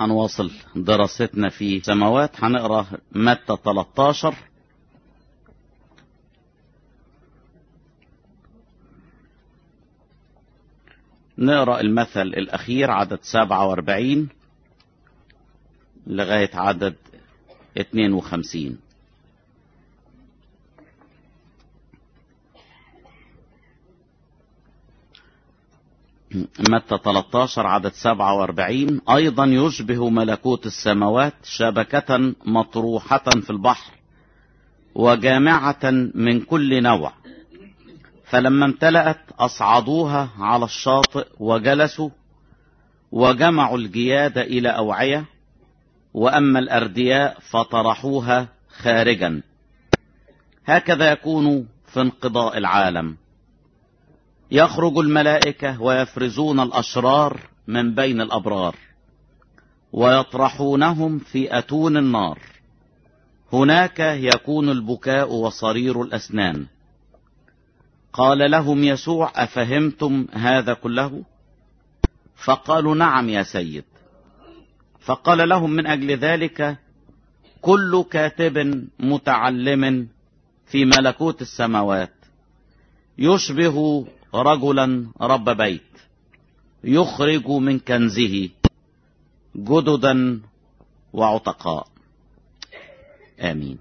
هنواصل دراستنا في سماوات هنقرا متى 13 نقرا المثل الاخير عدد 47 لغايه عدد 52 متى 13 عدد 47 أيضا يشبه ملكوت السماوات شبكة مطروحة في البحر وجامعة من كل نوع فلما امتلأت أصعدوها على الشاطئ وجلسوا وجمعوا الجياد إلى أوعية وأما الأردياء فطرحوها خارجا هكذا يكون في انقضاء العالم يخرج الملائكة ويفرزون الأشرار من بين الأبرار ويطرحونهم في أتون النار هناك يكون البكاء وصرير الأسنان قال لهم يسوع أفهمتم هذا كله فقالوا نعم يا سيد فقال لهم من أجل ذلك كل كاتب متعلم في ملكوت السماوات يشبه رجلا رب بيت يخرج من كنزه جددا وعتقاء امين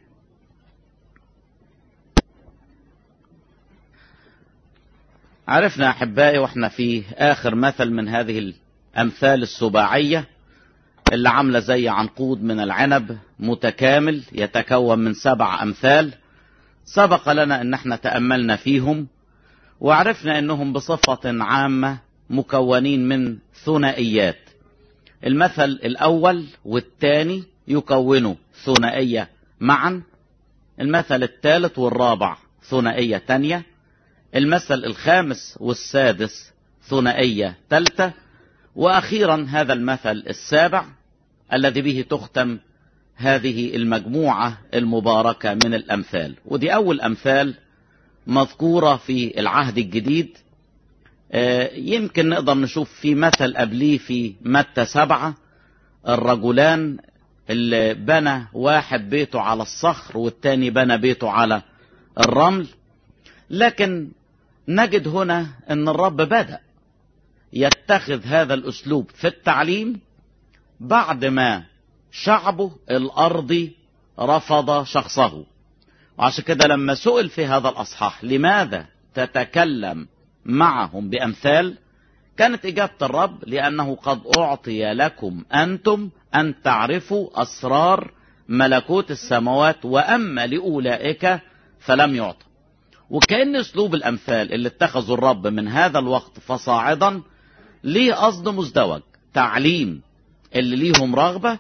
عرفنا احبائي واحنا في اخر مثل من هذه الامثال السباعيه اللي عامله زي عنقود من العنب متكامل يتكون من سبع امثال سبق لنا ان احنا تاملنا فيهم وعرفنا انهم بصفة عامة مكونين من ثنائيات المثل الاول والثاني يكونوا ثنائية معا المثل الثالث والرابع ثنائية تانية المثل الخامس والسادس ثنائية ثالثة واخيرا هذا المثل السابع الذي به تختم هذه المجموعة المباركة من الامثال ودي اول امثال مذكورة في العهد الجديد يمكن نقدر نشوف في مثل قبليه في متى سبعة الرجلان اللي بنى واحد بيته على الصخر والتاني بنى بيته على الرمل لكن نجد هنا ان الرب بدأ يتخذ هذا الاسلوب في التعليم بعد ما شعبه الارضي رفض شخصه وعشان كده لما سئل في هذا الاصحاح لماذا تتكلم معهم بامثال كانت اجابه الرب لانه قد اعطي لكم انتم ان تعرفوا اسرار ملكوت السماوات واما لاولئك فلم يعطى وكان اسلوب الامثال اللي اتخذوا الرب من هذا الوقت فصاعدا ليه قصد مزدوج تعليم اللي ليهم رغبه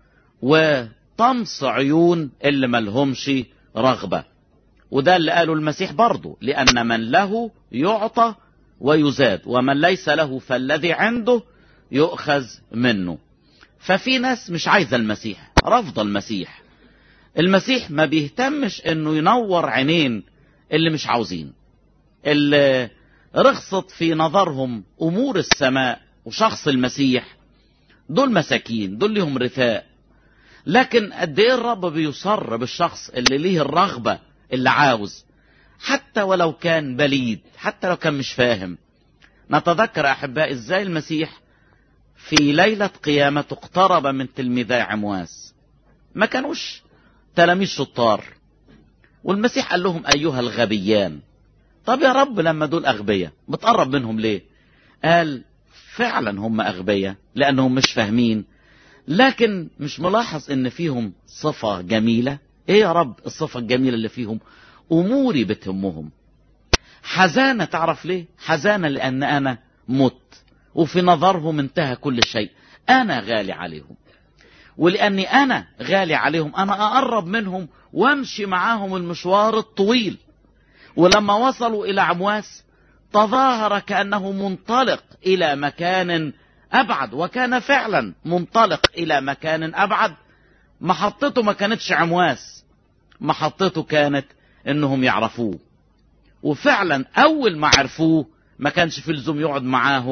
وطمس عيون اللي ملهمش رغبة وده اللي قاله المسيح برضه لأن من له يعطى ويزاد ومن ليس له فالذي عنده يؤخذ منه ففي ناس مش عايزة المسيح رفض المسيح المسيح ما بيهتمش انه ينور عينين اللي مش عاوزين اللي رخصت في نظرهم امور السماء وشخص المسيح دول مساكين دول لهم رثاء لكن قد ايه الرب بيصر بالشخص اللي ليه الرغبة اللي عاوز حتى ولو كان بليد حتى لو كان مش فاهم نتذكر احبائي ازاي المسيح في ليلة قيامته اقترب من تلميذي عمواس ما كانوش تلاميذ شطار والمسيح قال لهم ايها الغبيان طب يا رب لما دول اغبياء بتقرب منهم ليه قال فعلا هم اغبياء لانهم مش فاهمين لكن مش ملاحظ ان فيهم صفة جميلة ايه يا رب الصفة الجميلة اللي فيهم اموري بتهمهم حزانة تعرف ليه حزانة لان انا مت وفي نظرهم انتهى كل شيء انا غالي عليهم ولاني انا غالي عليهم انا اقرب منهم وامشي معاهم المشوار الطويل ولما وصلوا الى عمواس تظاهر كانه منطلق الى مكان ابعد وكان فعلا منطلق الى مكان ابعد محطته ما كانتش عمواس محطته كانت انهم يعرفوه وفعلا اول ما عرفوه ما كانش في لزوم يقعد معاهم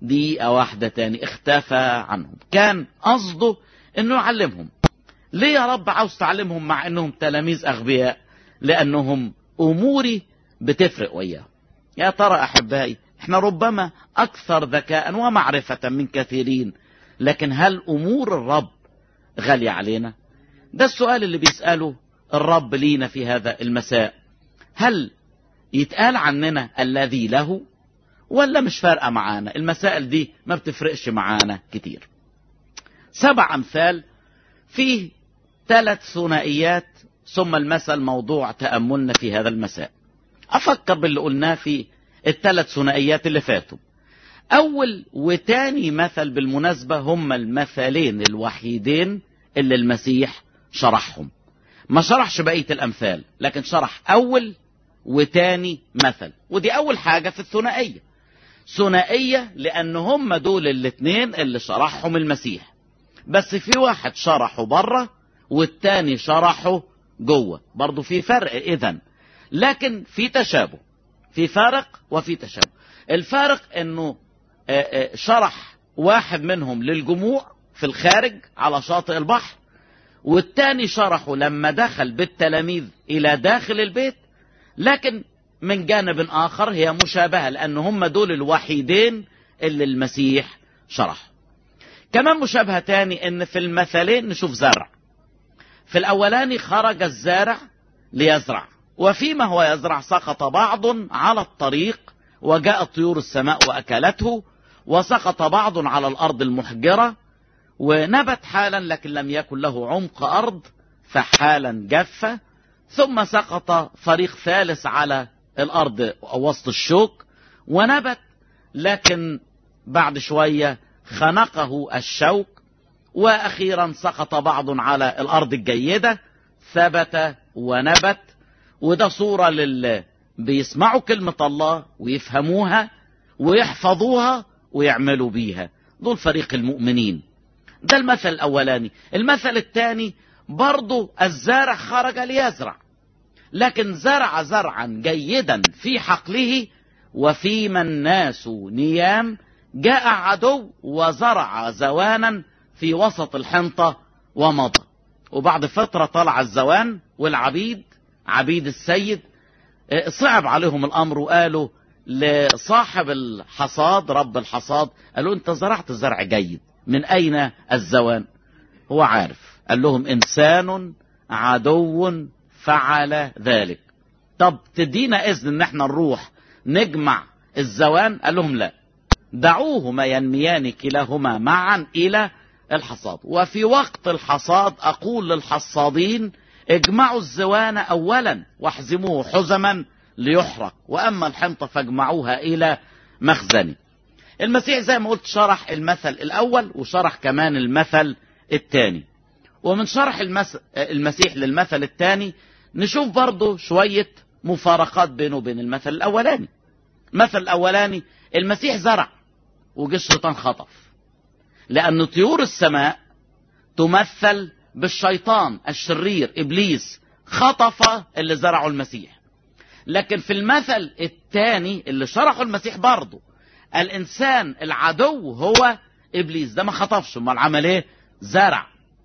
دقيقة واحدة تاني اختفى عنهم كان قصده انه يعلمهم ليه يا رب عاوز تعلمهم مع انهم تلاميذ اغبياء لانهم اموري بتفرق وياهم يا ترى احبائي احنا ربما اكثر ذكاء ومعرفة من كثيرين لكن هل امور الرب غالية علينا ده السؤال اللي بيسأله الرب لينا في هذا المساء هل يتقال عننا الذي له ولا مش فارقة معانا المسائل دي ما بتفرقش معانا كتير سبع أمثال فيه ثلاث ثنائيات ثم المثل موضوع تأملنا في هذا المساء أفكر باللي قلناه في الثلاث ثنائيات اللي فاتوا أول وتاني مثل بالمناسبة هم المثلين الوحيدين اللي المسيح شرحهم ما شرحش بقية الأمثال لكن شرح أول وتاني مثل ودي أول حاجة في الثنائية ثنائية لأن هم دول الاتنين اللي شرحهم المسيح بس في واحد شرحه بره والتاني شرحه جوه برضو في فرق إذن لكن في تشابه في فارق وفي تشابه الفارق انه شرح واحد منهم للجموع في الخارج على شاطئ البحر والتاني شرحه لما دخل بالتلاميذ الى داخل البيت لكن من جانب اخر هي مشابهة لان هم دول الوحيدين اللي المسيح شرح كمان مشابهة تاني ان في المثلين نشوف زرع في الاولاني خرج الزارع ليزرع وفيما هو يزرع سقط بعض على الطريق وجاء طيور السماء واكلته وسقط بعض على الارض المحجره ونبت حالا لكن لم يكن له عمق ارض فحالا جف ثم سقط فريق ثالث على الارض وسط الشوك ونبت لكن بعد شويه خنقه الشوك واخيرا سقط بعض على الارض الجيده ثبت ونبت وده صوره للي بيسمعوا كلمه الله ويفهموها ويحفظوها ويعملوا بيها دول فريق المؤمنين ده المثل الاولاني المثل الثاني برضو الزارع خرج ليزرع لكن زرع زرعا جيدا في حقله وفيما الناس نيام جاء عدو وزرع زوانا في وسط الحنطة ومضى وبعد فترة طلع الزوان والعبيد عبيد السيد صعب عليهم الأمر وقالوا لصاحب الحصاد رب الحصاد قالوا انت زرعت زرع جيد من اين الزوان هو عارف قال لهم انسان عدو فعل ذلك طب تدينا اذن ان احنا نروح نجمع الزوان قال لهم لا دعوهما ينميان كلاهما معا الى الحصاد وفي وقت الحصاد اقول للحصادين اجمعوا الزوان اولا واحزموه حزما ليحرق واما الحنطه فاجمعوها الى مخزن المسيح زي ما قلت شرح المثل الاول وشرح كمان المثل الثاني ومن شرح المس... المسيح للمثل الثاني نشوف برضه شوية مفارقات بينه وبين المثل الاولاني المثل الاولاني المسيح زرع وجه الشيطان خطف لان طيور السماء تمثل بالشيطان الشرير ابليس خطف اللي زرعه المسيح لكن في المثل الثاني اللي شرحه المسيح برضه الانسان العدو هو ابليس ده ما خطفش امال عمل ايه زرع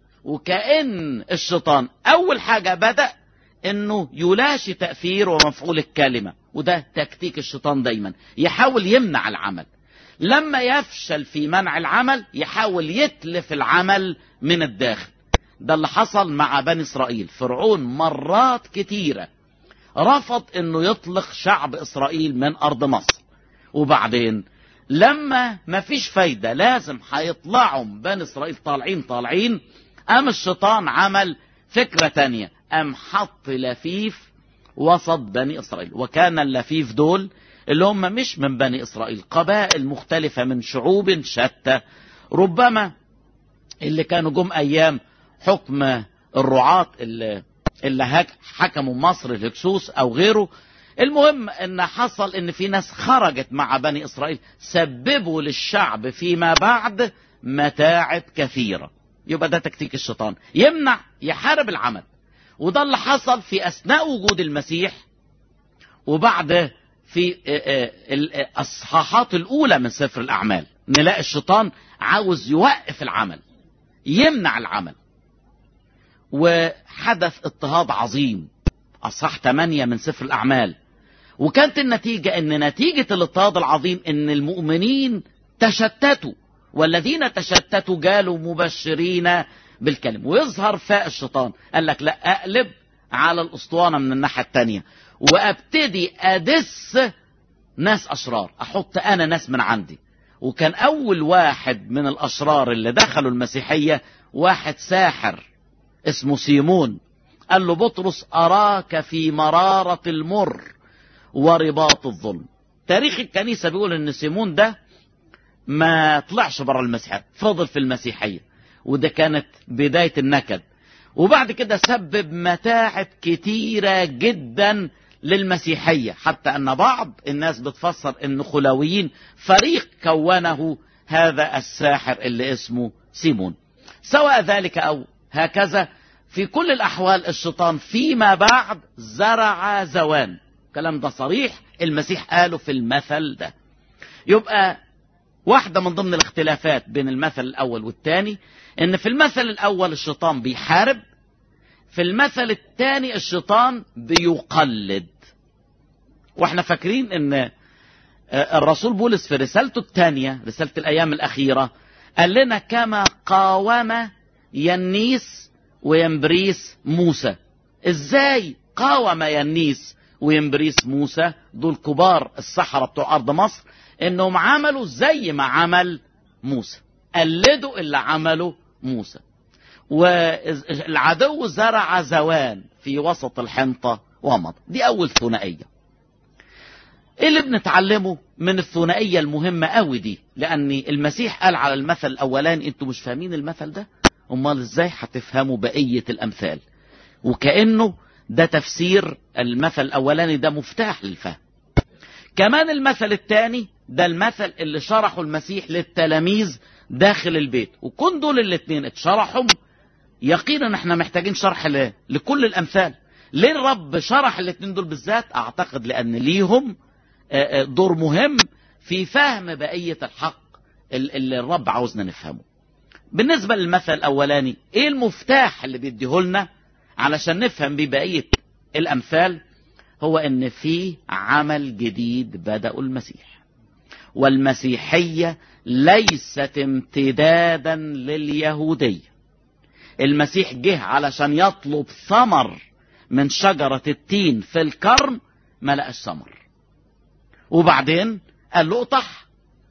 وكأن الشيطان اول حاجة بدأ انه يلاشي تأثير ومفعول الكلمة وده تكتيك الشيطان دايما يحاول يمنع العمل لما يفشل في منع العمل يحاول يتلف العمل من الداخل ده اللي حصل مع بني اسرائيل فرعون مرات كتيره رفض انه يطلق شعب اسرائيل من ارض مصر وبعدين لما مفيش فايدة لازم هيطلعوا بني اسرائيل طالعين طالعين قام الشيطان عمل فكرة تانية قام حط لفيف وسط بني اسرائيل وكان اللفيف دول اللي هم مش من بني اسرائيل قبائل مختلفة من شعوب شتى ربما اللي كانوا جم ايام حكم الرعاة اللي اللي حكموا مصر الهكسوس او غيره المهم ان حصل ان في ناس خرجت مع بني اسرائيل سببوا للشعب فيما بعد متاعب كثيرة يبقى ده تكتيك الشيطان يمنع يحارب العمل وده اللي حصل في اثناء وجود المسيح وبعد في الاصحاحات الاولى من سفر الاعمال نلاقي الشيطان عاوز يوقف العمل يمنع العمل وحدث اضطهاد عظيم أصح 8 من سفر الأعمال وكانت النتيجة ان نتيجة الاضطهاد العظيم ان المؤمنين تشتتوا والذين تشتتوا جالوا مبشرين بالكلم ويظهر فاء الشيطان قال لك لا اقلب على الاسطوانة من الناحية التانية وابتدي ادس ناس اشرار احط انا ناس من عندي وكان اول واحد من الاشرار اللي دخلوا المسيحية واحد ساحر اسمه سيمون قال له بطرس اراك في مرارة المر ورباط الظلم تاريخ الكنيسة بيقول ان سيمون ده ما طلعش بره المسيحية فضل في المسيحية وده كانت بداية النكد وبعد كده سبب متاعب كتيرة جدا للمسيحية حتى أن بعض الناس بتفسر أن خلويين فريق كونه هذا الساحر اللي اسمه سيمون سواء ذلك أو هكذا في كل الأحوال الشيطان فيما بعد زرع زوان الكلام ده صريح المسيح قاله في المثل ده يبقى واحدة من ضمن الاختلافات بين المثل الأول والثاني إن في المثل الأول الشيطان بيحارب في المثل الثاني الشيطان بيقلد واحنا فاكرين ان الرسول بولس في رسالته الثانية رسالة الأيام الأخيرة قال لنا كما قاوم ينيس وينبريس موسى ازاي قاوم ينيس وينبريس موسى دول كبار الصحراء بتوع أرض مصر انهم عملوا زي ما عمل موسى قلدوا اللي عمله موسى والعدو زرع زوان في وسط الحنطة ومضى دي أول ثنائية ايه اللي بنتعلمه من الثنائية المهمة قوي دي لأن المسيح قال على المثل الأولاني انتوا مش فاهمين المثل ده امال ازاي هتفهموا بقية الأمثال وكأنه ده تفسير المثل الأولاني ده مفتاح للفهم كمان المثل الثاني ده المثل اللي شرحه المسيح للتلاميذ داخل البيت وكون دول الاثنين اتشرحوا يقينا احنا محتاجين شرح ل... لكل الامثال ليه الرب شرح الاثنين دول بالذات اعتقد لان ليهم دور مهم في فهم بقية الحق اللي الرب عاوزنا نفهمه بالنسبة للمثل الاولاني ايه المفتاح اللي بيديه لنا علشان نفهم بيه بقية الامثال هو ان في عمل جديد بدأ المسيح والمسيحية ليست امتدادا لليهودية المسيح جه علشان يطلب ثمر من شجرة التين في الكرم ما لقاش ثمر وبعدين قال له اقطع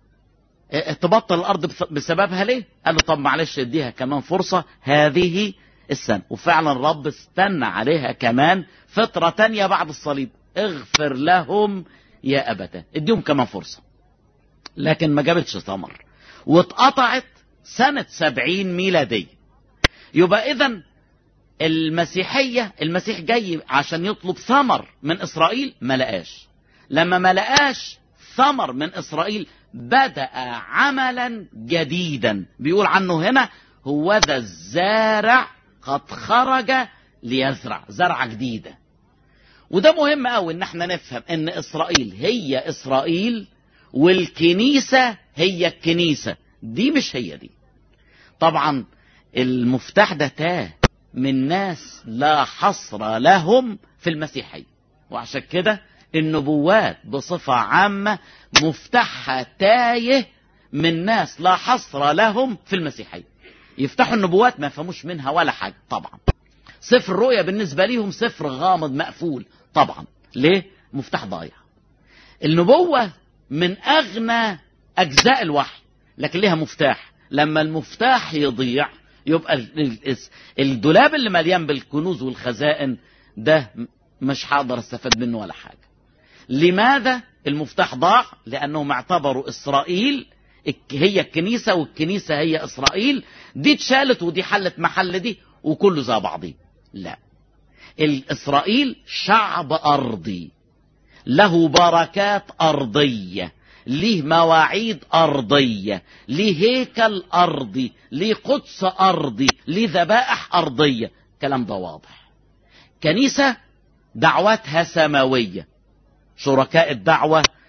تبطل الارض بسببها ليه قال له طب معلش اديها كمان فرصة هذه السنة وفعلا الرب استنى عليها كمان فترة تانية بعد الصليب اغفر لهم يا أبتا اديهم كمان فرصة لكن ما جابتش ثمر واتقطعت سنة سبعين ميلادية يبقى اذا المسيحية المسيح جاي عشان يطلب ثمر من إسرائيل ما لقاش لما ما لقاش ثمر من إسرائيل بدأ عملا جديدا بيقول عنه هنا هو ذا الزارع قد خرج ليزرع زرعة جديدة وده مهم قوي ان احنا نفهم ان اسرائيل هي اسرائيل والكنيسة هي الكنيسة دي مش هي دي طبعا المفتاح ده تاه من ناس لا حصر لهم في المسيحية وعشان كده النبوات بصفة عامة مفتاحها تايه من ناس لا حصر لهم في المسيحية يفتحوا النبوات ما يفهموش منها ولا حاجة طبعا سفر الرؤيا بالنسبة ليهم سفر غامض مقفول طبعا ليه مفتاح ضايع النبوة من أغنى أجزاء الوحي لكن ليها مفتاح لما المفتاح يضيع يبقى الدولاب اللي مليان بالكنوز والخزائن ده مش هقدر استفاد منه ولا حاجة لماذا المفتاح ضاع لأنهم اعتبروا إسرائيل هي الكنيسة والكنيسة هي إسرائيل دي اتشالت ودي حلت محل دي وكله زي بعضيه لا الإسرائيل شعب أرضي له بركات أرضية ليه مواعيد أرضية ليه هيكل أرضي ليه قدس أرضي ليه ذبائح أرضية الكلام ده واضح كنيسة دعواتها سماوية شركاء الدعوة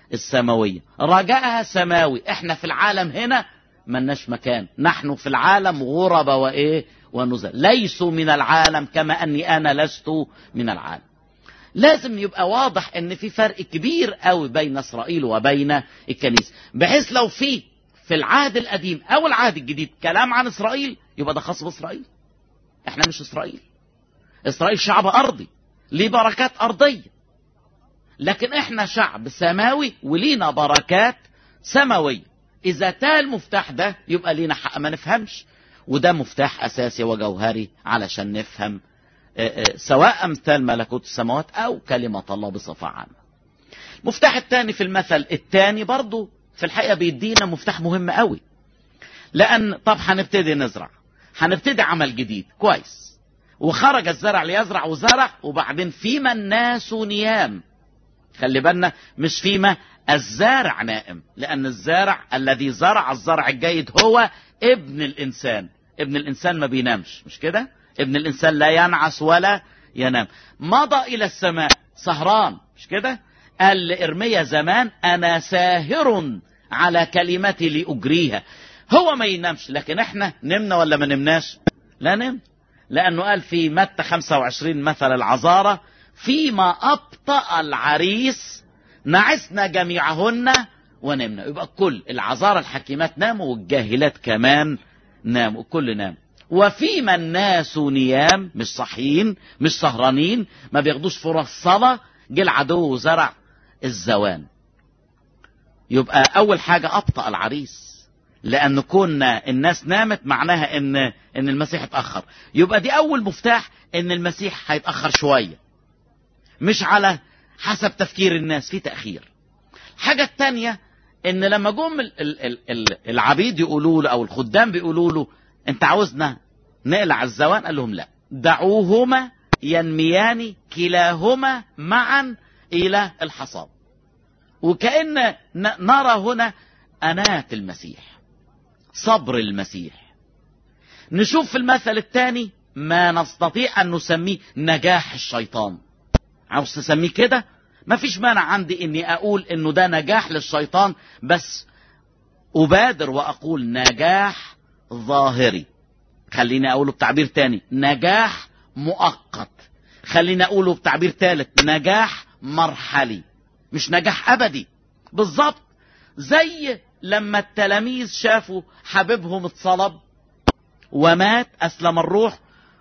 السماوية رجاءها سماوي احنا في العالم هنا ملناش مكان نحن في العالم غرب وايه ونزل ليسوا من العالم كما اني انا لست من العالم لازم يبقى واضح ان في فرق كبير قوي بين اسرائيل وبين الكنيسه بحيث لو في في العهد القديم او العهد الجديد كلام عن اسرائيل يبقى ده خاص باسرائيل احنا مش اسرائيل اسرائيل شعب ارضي ليه بركات ارضيه لكن احنا شعب سماوي ولينا بركات سماويه اذا تاه المفتاح ده يبقى لينا حق ما نفهمش وده مفتاح اساسي وجوهري علشان نفهم سواء امثال ملكوت السماوات او كلمه الله بصفه عامه المفتاح الثاني في المثل الثاني برضه في الحقيقه بيدينا مفتاح مهم قوي لان طب هنبتدي نزرع هنبتدي عمل جديد كويس وخرج الزرع ليزرع وزرع وبعدين فيما الناس نيام خلي بالنا مش فيما الزارع نائم لأن الزارع الذي زرع الزرع الجيد هو ابن الإنسان ابن الإنسان ما بينامش مش كده ابن الإنسان لا ينعس ولا ينام مضى إلى السماء سهران مش كده قال لإرميا زمان أنا ساهر على كلمتي لأجريها هو ما ينامش لكن احنا نمنا ولا ما نمناش لا نم لأنه قال في متى 25 مثل العذارة فيما أبطأ العريس نعسنا جميعهن ونمنا يبقى كل العذارى الحكيمات ناموا والجاهلات كمان ناموا الكل نام وفيما الناس نيام مش صاحيين مش سهرانين ما بياخدوش فرص صلاة جه العدو وزرع الزوان يبقى أول حاجة أبطأ العريس لأن كنا الناس نامت معناها إن إن المسيح اتأخر يبقى دي أول مفتاح إن المسيح هيتأخر شوية مش على حسب تفكير الناس في تأخير الحاجة التانية ان لما جم العبيد يقولوا له او الخدام بيقولوا له انت عاوزنا نقلع الزوان قال لهم لا دعوهما ينميان كلاهما معا الى الحصاد وكأن نرى هنا أنات المسيح صبر المسيح نشوف في المثل الثاني ما نستطيع أن نسميه نجاح الشيطان عاوز تسميه كده ما فيش مانع عندي اني اقول انه ده نجاح للشيطان بس ابادر واقول نجاح ظاهري خليني اقوله بتعبير تاني نجاح مؤقت خليني اقوله بتعبير ثالث نجاح مرحلي مش نجاح ابدي بالظبط زي لما التلاميذ شافوا حبيبهم اتصلب ومات اسلم الروح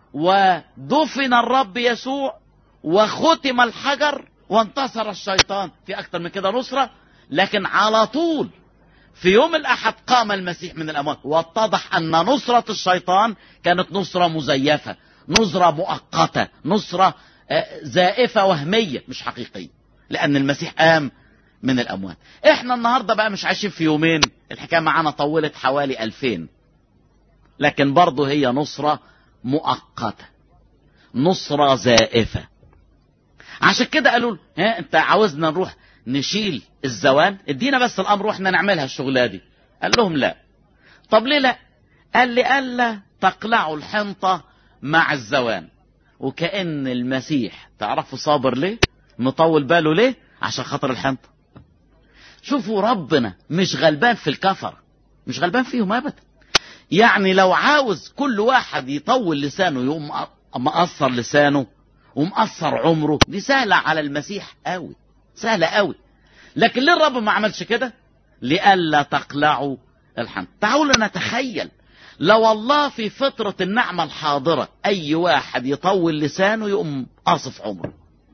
ودفن الرب يسوع وختم الحجر وانتصر الشيطان في اكتر من كده نصرة لكن على طول في يوم الاحد قام المسيح من الاموات واتضح ان نصرة الشيطان كانت نصرة مزيفة نصرة مؤقتة نصرة زائفة وهمية مش حقيقية لان المسيح قام من الاموات احنا النهاردة بقى مش عايشين في يومين الحكاية معانا طولت حوالي الفين لكن برضه هي نصرة مؤقتة نصرة زائفة عشان كده قالوا ها انت عاوزنا نروح نشيل الزوان ادينا بس الامر واحنا نعملها الشغلة دي قال لهم لا طب ليه لا قال لي الا تقلعوا الحنطة مع الزوان وكأن المسيح تعرفوا صابر ليه مطول باله ليه عشان خاطر الحنطة شوفوا ربنا مش غلبان في الكفر مش غلبان فيهم ابدا يعني لو عاوز كل واحد يطول لسانه يقوم مقصر لسانه ومقصر عمره دي سهلة على المسيح قوي سهلة قوي لكن ليه الرب ما عملش كده لئلا تقلعوا الحمد تعالوا نتخيل لو الله في فترة النعمة الحاضرة أي واحد يطول لسانه يقوم قاصف عمره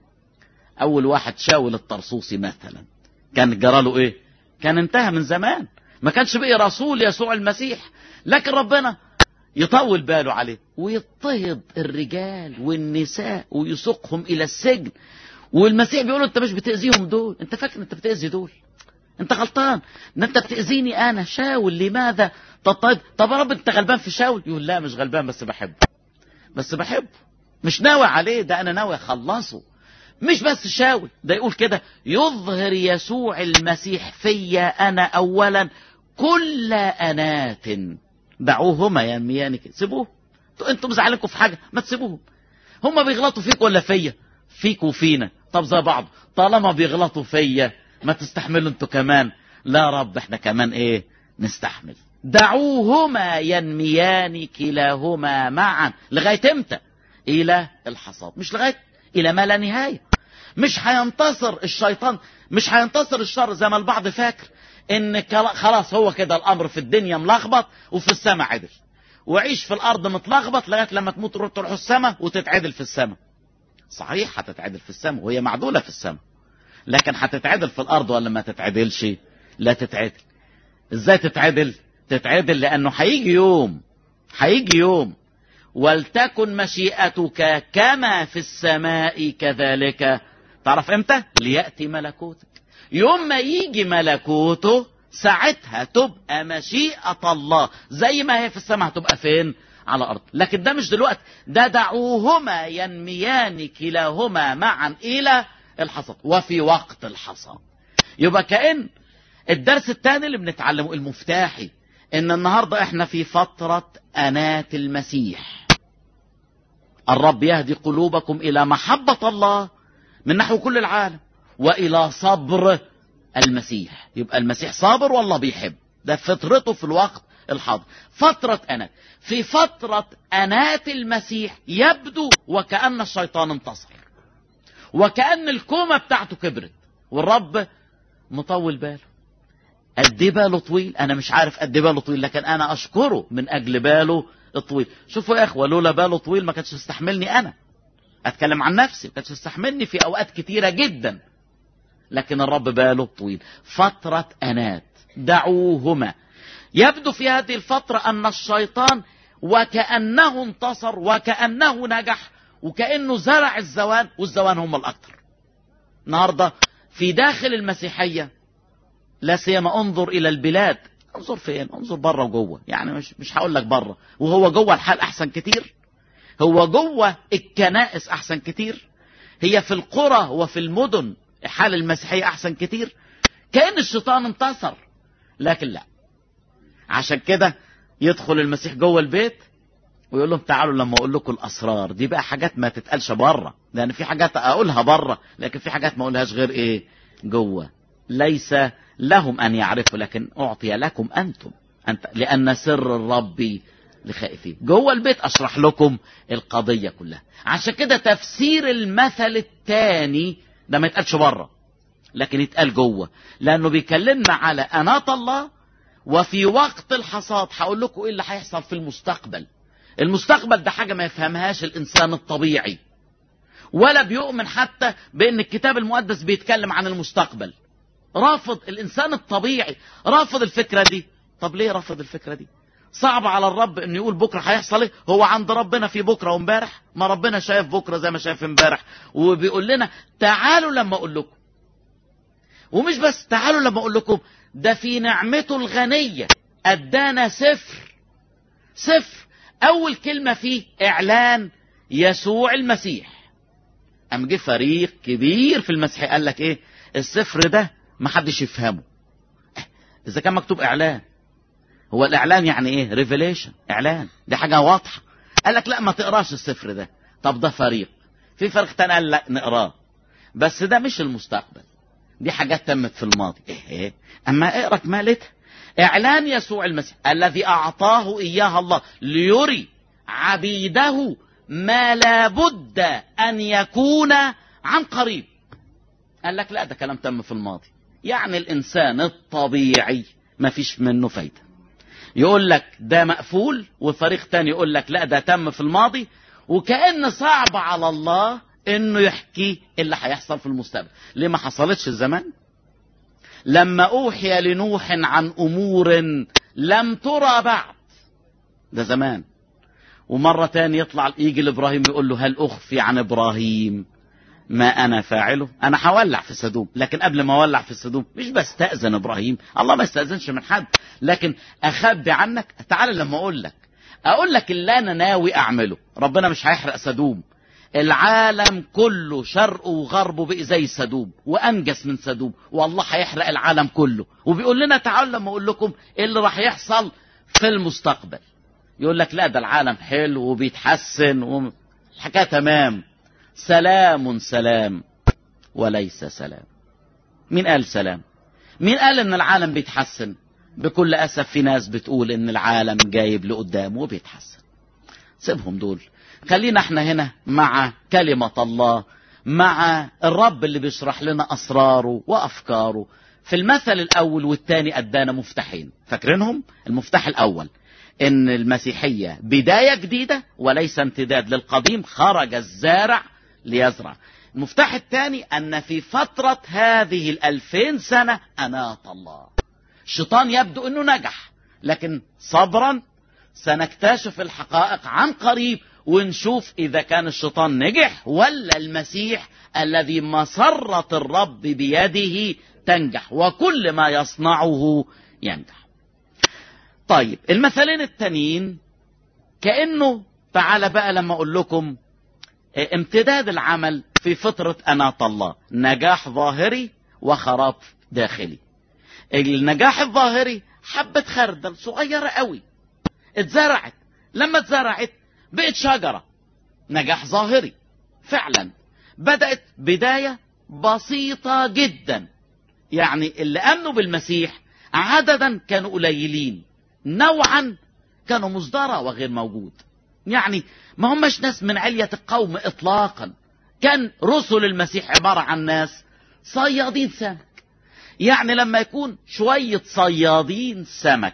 أول واحد شاول الطرسوسي مثلا كان جراله إيه كان انتهى من زمان ما كانش بقي رسول يسوع المسيح لكن ربنا يطول باله عليه ويضطهد الرجال والنساء ويسوقهم الى السجن والمسيح بيقول انت مش بتاذيهم دول انت فاكر انت بتاذي دول انت غلطان ده انت بتاذيني انا شاول لماذا تضطهد طب يا رب انت غلبان في شاول يقول لا مش غلبان بس بحبه بس بحبه مش ناوي عليه ده انا ناوي اخلصه مش بس شاول ده يقول كده يظهر يسوع المسيح فيا انا اولا كل انات دعوهما ينميان كده سيبوه انتوا مزعلينكم في حاجه ما تسيبوهم هم بيغلطوا فيك ولا فيا فيك وفينا طب زي بعض طالما بيغلطوا فيا ما تستحملوا انتوا كمان لا رب احنا كمان ايه نستحمل دعوهما ينميان كلاهما معا لغاية امتى الى الحصاد مش لغاية الى ما لا نهاية مش هينتصر الشيطان مش هينتصر الشر زي ما البعض فاكر ان خلاص هو كده الامر في الدنيا ملخبط وفي السماء عدل وعيش في الارض متلخبط لغايه لما تموت تروح تروح السماء وتتعدل في السماء صحيح هتتعدل في السماء وهي معدوله في السماء لكن هتتعدل في الارض ولا ما تتعدلش لا تتعدل ازاي تتعدل تتعدل لانه هيجي يوم هيجي يوم ولتكن مشيئتك كما في السماء كذلك تعرف امتى لياتي ملكوتك يوم ما يجي ملكوته ساعتها تبقى مشيئة الله زي ما هي في السماء هتبقى فين على الأرض لكن ده مش دلوقتي ده دعوهما ينميان كلاهما معا إلى الحصاد وفي وقت الحصاد يبقى كأن الدرس الثاني اللي بنتعلمه المفتاحي ان النهاردة احنا في فترة انات المسيح الرب يهدي قلوبكم الى محبة الله من نحو كل العالم والى صبر المسيح يبقى المسيح صابر والله بيحب ده فطرته في الوقت الحاضر فترة أنات في فترة أنات المسيح يبدو وكأن الشيطان انتصر وكأن الكومة بتاعته كبرت والرب مطول باله قد باله طويل انا مش عارف قد باله طويل لكن انا اشكره من اجل باله الطويل شوفوا يا اخوه لولا باله طويل ما كانش يستحملني انا اتكلم عن نفسي ما كانش يستحملني في اوقات كتيره جدا لكن الرب باله طويل فترة أنات دعوهما يبدو في هذه الفترة أن الشيطان وكأنه انتصر وكأنه نجح وكأنه زرع الزوان والزوان هم الأكثر النهاردة في داخل المسيحية لا سيما انظر إلى البلاد انظر فين انظر بره وجوه يعني مش مش هقول لك بره وهو جوه الحال أحسن كتير هو جوه الكنائس أحسن كتير هي في القرى وفي المدن حال المسيحية أحسن كتير كأن الشيطان انتصر لكن لا عشان كده يدخل المسيح جوه البيت ويقول لهم تعالوا لما اقول لكم الاسرار دي بقى حاجات ما تتقالش بره لان في حاجات اقولها بره لكن في حاجات ما اقولهاش غير ايه جوه ليس لهم ان يعرفوا لكن اعطي لكم انتم أنت لان سر الرب لخائفين جوه البيت اشرح لكم القضيه كلها عشان كده تفسير المثل الثاني ده ما يتقالش بره لكن يتقال جوه لانه بيكلمنا على انات الله وفي وقت الحصاد هقول لكم ايه اللي هيحصل في المستقبل المستقبل ده حاجه ما يفهمهاش الانسان الطبيعي ولا بيؤمن حتى بان الكتاب المقدس بيتكلم عن المستقبل رافض الانسان الطبيعي رافض الفكره دي طب ليه رافض الفكره دي صعب على الرب انه يقول بكره هيحصل ايه هو عند ربنا في بكره وامبارح ما ربنا شايف بكره زي ما شايف امبارح وبيقول لنا تعالوا لما اقول لكم ومش بس تعالوا لما اقول لكم ده في نعمته الغنيه ادانا سفر سفر اول كلمه فيه اعلان يسوع المسيح قام جه فريق كبير في المسيح قال لك ايه السفر ده ما حدش يفهمه اذا كان مكتوب اعلان هو الاعلان يعني ايه ريفيليشن اعلان دي حاجه واضحه قال لك لا ما تقراش السفر ده طب ده فريق في فريق تاني قال لا نقراه بس ده مش المستقبل دي حاجات تمت في الماضي ايه ايه اما اقرا كمالتها اعلان يسوع المسيح الذي اعطاه اياها الله ليري عبيده ما لابد ان يكون عن قريب قال لك لا ده كلام تم في الماضي يعني الانسان الطبيعي ما فيش منه فايده يقول لك ده مقفول وفريق تاني يقول لك لا ده تم في الماضي وكأن صعب على الله انه يحكي اللي هيحصل في المستقبل ليه ما حصلتش زمان لما اوحي لنوح عن امور لم ترى بعد ده زمان ومرة تاني يطلع يجي لابراهيم يقول له هل اخفي عن ابراهيم ما انا فاعله انا هولع في سدوم لكن قبل ما اولع في سدوم مش بستأذن ابراهيم الله ما يستأذنش من حد لكن اخبي عنك تعال لما اقول لك اقول لك اللي انا ناوي اعمله ربنا مش هيحرق سدوم العالم كله شرقه وغربه بقي زي سدوم وانجس من سدوم والله هيحرق العالم كله وبيقول لنا تعالوا لما اقول لكم ايه اللي راح يحصل في المستقبل يقول لك لا ده العالم حلو وبيتحسن والحكايه تمام سلام سلام وليس سلام مين قال سلام مين قال ان العالم بيتحسن بكل اسف في ناس بتقول ان العالم جايب لقدام وبيتحسن سيبهم دول خلينا احنا هنا مع كلمة الله مع الرب اللي بيشرح لنا اسراره وافكاره في المثل الاول والثاني ادانا مفتاحين فاكرينهم المفتاح الاول ان المسيحية بداية جديدة وليس امتداد للقديم خرج الزارع ليزرع المفتاح الثاني ان في فترة هذه الالفين سنة اناط الله الشيطان يبدو انه نجح لكن صبرا سنكتشف الحقائق عن قريب ونشوف اذا كان الشيطان نجح ولا المسيح الذي مسرة الرب بيده تنجح وكل ما يصنعه ينجح طيب المثلين التانيين كأنه تعالى بقى لما اقول لكم امتداد العمل في فطرة أناط الله نجاح ظاهري وخراب داخلي النجاح الظاهري حبة خردل صغيرة قوي اتزرعت لما اتزرعت بقت شجرة نجاح ظاهري فعلا بدأت بداية بسيطة جدا يعني اللي امنوا بالمسيح عددا كانوا قليلين نوعا كانوا مصدرة وغير موجود يعني ما همش ناس من علية القوم اطلاقا كان رسل المسيح عبارة عن ناس صيادين سمك يعني لما يكون شوية صيادين سمك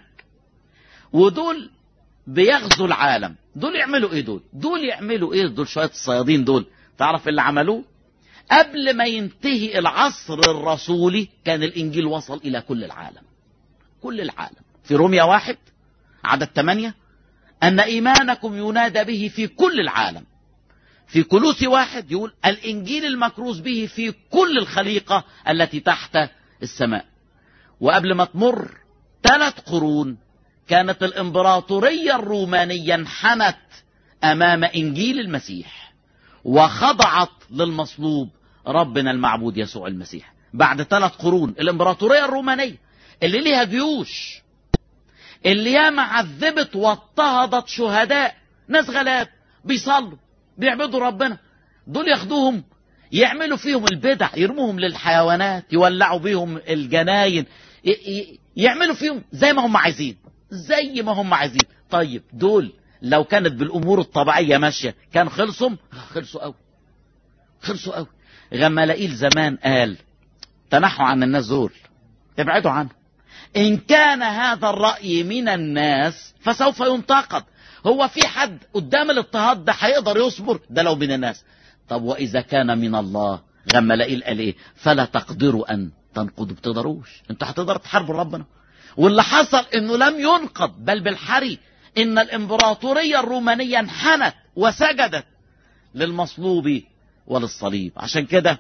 ودول بيغزوا العالم دول يعملوا ايه دول دول يعملوا ايه دول شوية الصيادين دول تعرف اللي عملوه قبل ما ينتهي العصر الرسولي كان الانجيل وصل الى كل العالم كل العالم في روميا واحد عدد ثمانية ان ايمانكم ينادى به في كل العالم في كلوسي واحد يقول الانجيل المكروز به في كل الخليقة التي تحت السماء وقبل ما تمر ثلاث قرون كانت الامبراطورية الرومانية انحنت امام انجيل المسيح وخضعت للمصلوب ربنا المعبود يسوع المسيح بعد ثلاث قرون الامبراطورية الرومانية اللي ليها جيوش اللي ياما عذبت واضطهدت شهداء ناس غلاب بيصلوا بيعبدوا ربنا دول ياخدوهم يعملوا فيهم البدع يرموهم للحيوانات يولعوا بيهم الجناين يعملوا فيهم زي ما هم عايزين زي ما هم عايزين طيب دول لو كانت بالامور الطبيعيه ماشيه كان خلصهم خلصوا قوي خلصوا قوي غمالائيل زمان قال تنحوا عن الناس دول ابعدوا عنه ان كان هذا الراي من الناس فسوف ينتقد هو في حد قدام الاضطهاد ده هيقدر يصبر ده لو من الناس طب واذا كان من الله غمالائيل قال ايه فلا تقدروا ان تنقضوا بتقدروش انتوا هتقدروا تحاربوا ربنا واللي حصل انه لم ينقض بل بالحري ان الامبراطورية الرومانية انحنت وسجدت للمصلوب وللصليب عشان كده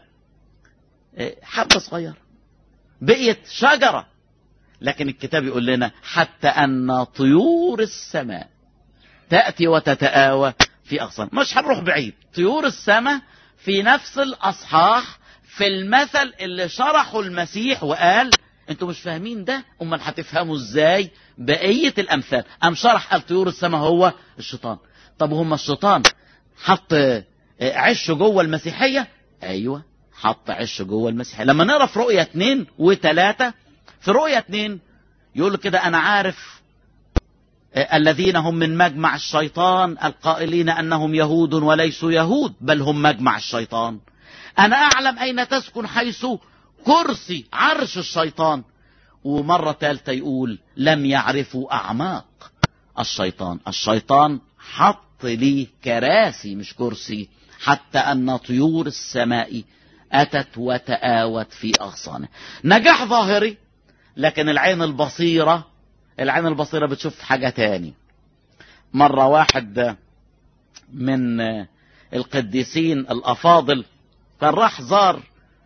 حبة صغيرة بقيت شجرة لكن الكتاب يقول لنا حتى ان طيور السماء تأتي وتتآوى في أغصان مش هنروح بعيد طيور السماء في نفس الأصحاح في المثل اللي شرحه المسيح وقال انتوا مش فاهمين ده امال هتفهموا ازاي بقية الامثال ام شرح قال طيور السماء هو الشيطان طب هم الشيطان حط عش جوه المسيحية ايوه حط عش جوه المسيحية لما نقرا في رؤية اتنين وتلاتة في رؤية اتنين يقول كده انا عارف الذين هم من مجمع الشيطان القائلين انهم يهود وليسوا يهود بل هم مجمع الشيطان انا اعلم اين تسكن حيث كرسي عرش الشيطان ومرة ثالثة يقول لم يعرفوا اعماق الشيطان الشيطان حط لي كراسي مش كرسي حتى ان طيور السماء اتت وتآوت في اغصانه نجاح ظاهري لكن العين البصيره العين البصيرة بتشوف حاجة تاني مرة واحد من القديسين الأفاضل كان راح زار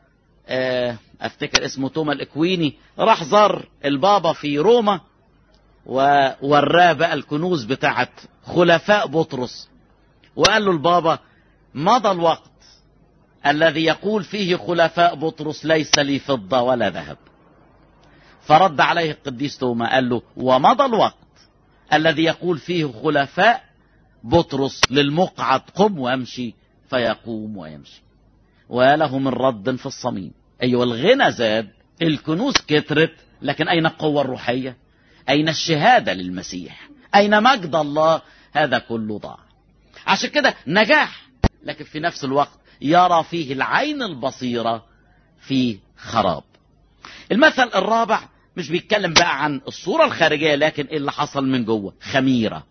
افتكر اسمه توما الاكويني راح زار البابا في روما ووراه بقى الكنوز بتاعت خلفاء بطرس وقال له البابا مضى الوقت الذي يقول فيه خلفاء بطرس ليس لي فضة ولا ذهب فرد عليه القديس توما قال له ومضى الوقت الذي يقول فيه خلفاء بطرس للمقعد قم وامشي فيقوم ويمشي وله من رد في الصميم أيوة الغنى زاد الكنوز كترت لكن أين القوة الروحية أين الشهادة للمسيح أين مجد الله هذا كله ضاع عشان كده نجاح لكن في نفس الوقت يرى فيه العين البصيرة في خراب المثل الرابع مش بيتكلم بقى عن الصورة الخارجية لكن ايه اللي حصل من جوه خميرة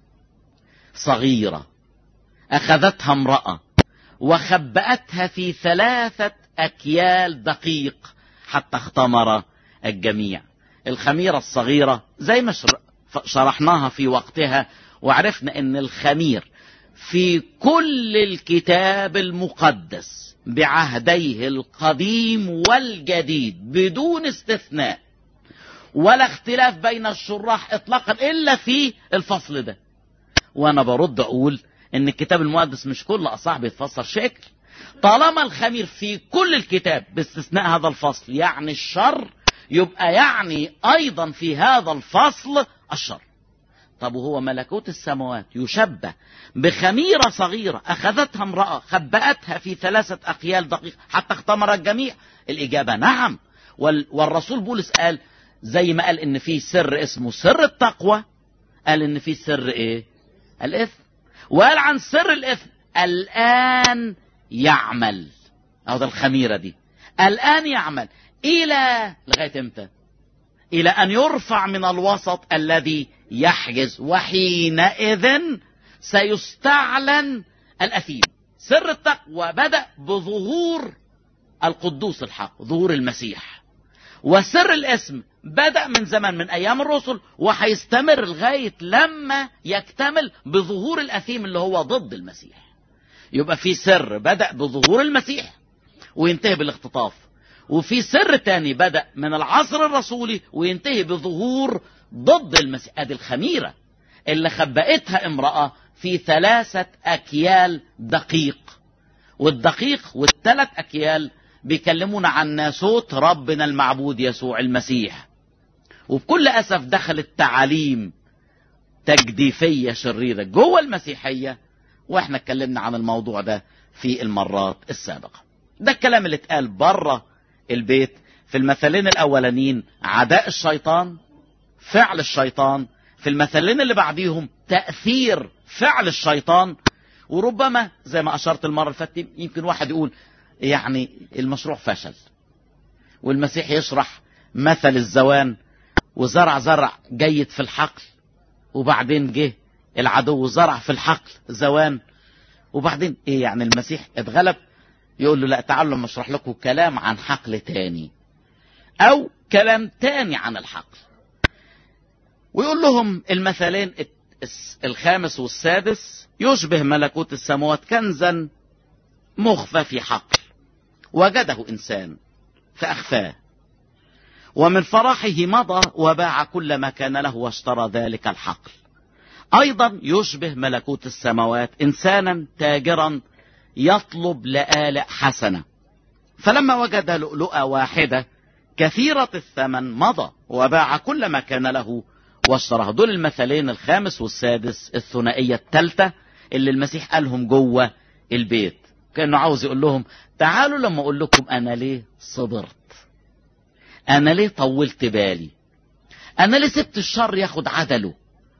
صغيرة أخذتها امرأة وخبأتها في ثلاثة أكيال دقيق حتى اختمر الجميع الخميرة الصغيرة زي ما شرحناها في وقتها وعرفنا ان الخمير في كل الكتاب المقدس بعهديه القديم والجديد بدون استثناء ولا اختلاف بين الشراح اطلاقا الا في الفصل ده وانا برد اقول ان الكتاب المقدس مش كل اصح بيتفسر شكل طالما الخمير في كل الكتاب باستثناء هذا الفصل يعني الشر يبقى يعني ايضا في هذا الفصل الشر طب وهو ملكوت السماوات يشبه بخميرة صغيرة أخذتها امرأة خبأتها في ثلاثة أقيال دقيق حتى اختمر الجميع الإجابة نعم والرسول بولس قال زي ما قال إن في سر اسمه سر التقوى قال إن في سر إيه الإثم وقال عن سر الإثم الآن يعمل أو ده الخميرة دي الآن يعمل إلى لغاية إمتى إلى أن يرفع من الوسط الذي يحجز وحينئذ سيستعلن الأثيم سر التقوى بدأ بظهور القدوس الحق ظهور المسيح وسر الاسم بدأ من زمان من أيام الرسل وهيستمر لغاية لما يكتمل بظهور الأثيم اللي هو ضد المسيح يبقى في سر بدأ بظهور المسيح وينتهي بالاختطاف وفي سر تاني بدأ من العصر الرسولي وينتهي بظهور ضد المسيح ادي الخميرة اللي خبأتها امرأة في ثلاثة أكيال دقيق والدقيق والثلاث أكيال بيكلمونا عن ناسوت ربنا المعبود يسوع المسيح وبكل أسف دخلت تعاليم تجديفية شريرة جوه المسيحية واحنا اتكلمنا عن الموضوع ده في المرات السابقة ده الكلام اللي اتقال بره البيت في المثلين الاولانيين عداء الشيطان فعل الشيطان في المثلين اللي بعديهم تأثير فعل الشيطان وربما زي ما أشرت المرة اللي فاتت يمكن واحد يقول يعني المشروع فشل والمسيح يشرح مثل الزوان وزرع زرع جيد في الحقل وبعدين جه العدو زرع في الحقل زوان وبعدين ايه يعني المسيح اتغلب يقول له لا تعالوا لما اشرح لكم كلام عن حقل تاني او كلام تاني عن الحقل ويقول لهم المثلين الخامس والسادس يشبه ملكوت السماوات كنزا مخفى في حقل وجده انسان فاخفاه ومن فرحه مضى وباع كل ما كان له واشترى ذلك الحقل ايضا يشبه ملكوت السماوات انسانا تاجرا يطلب لآلئ حسنة فلما وجد لؤلؤة واحدة كثيرة الثمن مضى وباع كل ما كان له واشتراها دول المثلين الخامس والسادس الثنائية الثالثة اللي المسيح قالهم جوه البيت كأنه عاوز يقول لهم تعالوا لما أقول لكم أنا ليه صبرت أنا ليه طولت بالي أنا ليه سبت الشر ياخد عدله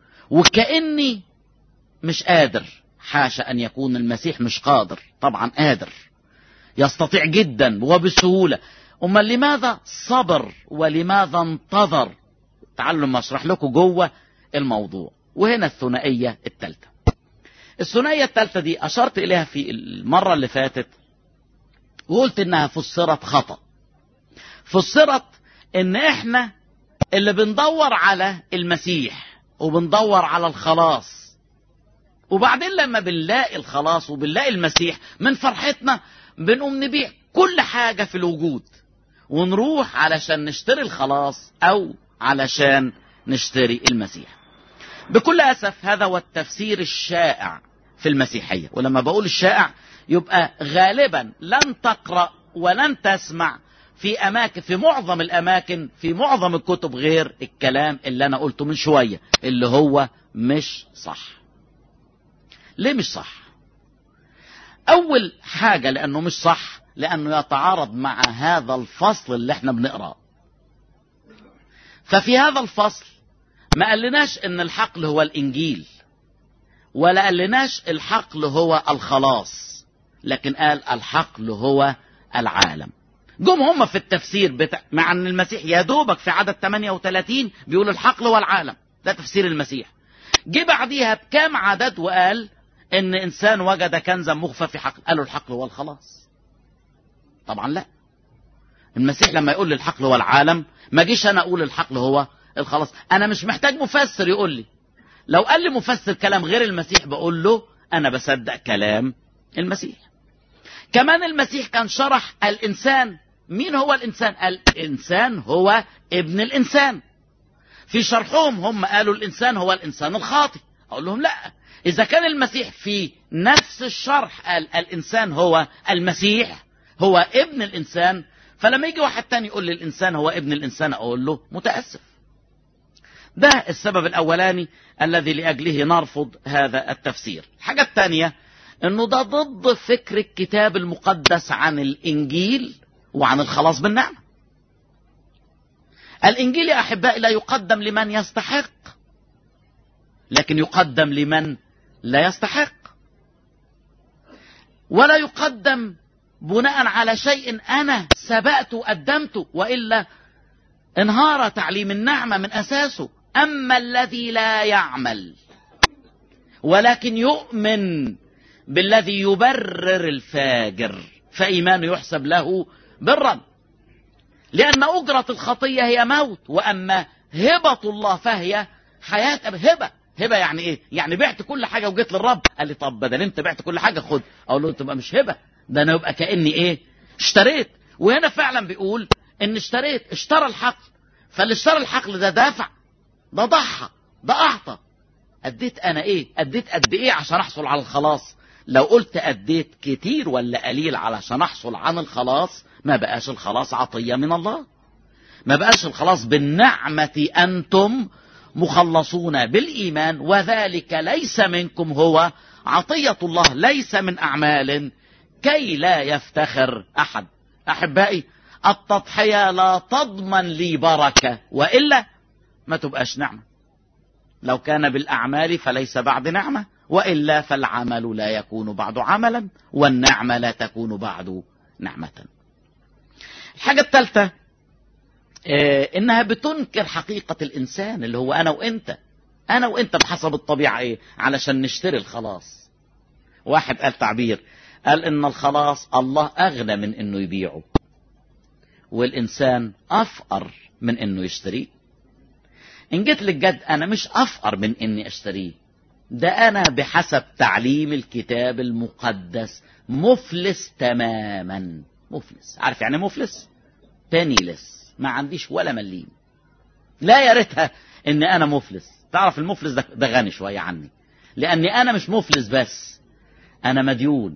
وكأني مش قادر حاشا أن يكون المسيح مش قادر طبعا قادر يستطيع جدا وبسهولة أما لماذا صبر ولماذا انتظر تعالوا لما أشرح لكم جوه الموضوع وهنا الثنائية الثالثة الثنائية الثالثة دي أشرت إليها في المرة اللي فاتت وقلت إنها فسرت خطأ فسرت إن إحنا اللي بندور على المسيح وبندور على الخلاص وبعدين لما بنلاقي الخلاص وبنلاقي المسيح من فرحتنا بنقوم نبيع كل حاجة في الوجود ونروح علشان نشتري الخلاص أو علشان نشتري المسيح بكل أسف هذا هو التفسير الشائع في المسيحية ولما بقول الشائع يبقى غالبا لن تقرأ ولن تسمع في أماكن في معظم الأماكن في معظم الكتب غير الكلام اللي أنا قلته من شوية اللي هو مش صح ليه مش صح أول حاجة لأنه مش صح لأنه يتعارض مع هذا الفصل اللي احنا بنقرأه ففي هذا الفصل ما قالناش ان الحقل هو الانجيل ولا قالناش الحقل هو الخلاص لكن قال الحقل هو العالم جم هم في التفسير بتاع مع ان المسيح يا دوبك في عدد 38 بيقول الحقل هو العالم ده تفسير المسيح جه بعديها بكام عدد وقال ان انسان وجد كنزا مخفى في حقل قالوا الحقل هو الخلاص طبعا لا المسيح لما يقول لي الحقل هو العالم ما جيش انا اقول الحقل هو الخلاص انا مش محتاج مفسر يقول لي لو قال لي مفسر كلام غير المسيح بقول له انا بصدق كلام المسيح كمان المسيح كان شرح الانسان مين هو الانسان الانسان هو ابن الانسان في شرحهم هم قالوا الانسان هو الانسان الخاطئ اقول لهم لا اذا كان المسيح في نفس الشرح قال الانسان هو المسيح هو ابن الانسان فلما يجي واحد تاني يقول لي الانسان هو ابن الانسان اقول له متاسف ده السبب الاولاني الذي لاجله نرفض هذا التفسير الحاجه الثانيه انه ده ضد فكر الكتاب المقدس عن الانجيل وعن الخلاص بالنعمه الانجيل يا احبائي لا يقدم لمن يستحق لكن يقدم لمن لا يستحق ولا يقدم بناء على شيء انا سبقت وقدمته والا انهار تعليم النعمه من اساسه اما الذي لا يعمل ولكن يؤمن بالذي يبرر الفاجر فايمانه يحسب له برا لان اجره الخطيه هي موت واما هبه الله فهي حياه هبه هبه يعني ايه يعني بعت كل حاجه وجيت للرب قال لي طب بدل انت بعت كل حاجه خد اقول له تبقى مش هبه ده انا يبقى كاني ايه اشتريت وهنا فعلا بيقول ان اشتريت اشترى الحقل فاللي اشترى الحقل ده دافع ده ضحى ده اعطى اديت انا ايه اديت قد ايه عشان احصل على الخلاص لو قلت اديت كتير ولا قليل علشان احصل عن الخلاص ما بقاش الخلاص عطيه من الله ما بقاش الخلاص بالنعمه انتم مخلصون بالايمان وذلك ليس منكم هو عطيه الله ليس من اعمال كي لا يفتخر احد احبائي التضحيه لا تضمن لي بركه والا ما تبقاش نعمه لو كان بالاعمال فليس بعد نعمه والا فالعمل لا يكون بعد عملا والنعمه لا تكون بعد نعمه الحاجه الثالثه إيه انها بتنكر حقيقه الانسان اللي هو انا وانت انا وانت بحسب الطبيعه ايه علشان نشتري الخلاص واحد قال تعبير قال ان الخلاص الله اغنى من انه يبيعه والانسان افقر من انه يشتريه ان جيت للجد انا مش افقر من اني اشتريه ده انا بحسب تعليم الكتاب المقدس مفلس تماما مفلس عارف يعني مفلس بينيلس ما عنديش ولا مليم لا يا ريتها ان انا مفلس تعرف المفلس ده, ده غني شويه عني لاني انا مش مفلس بس انا مديون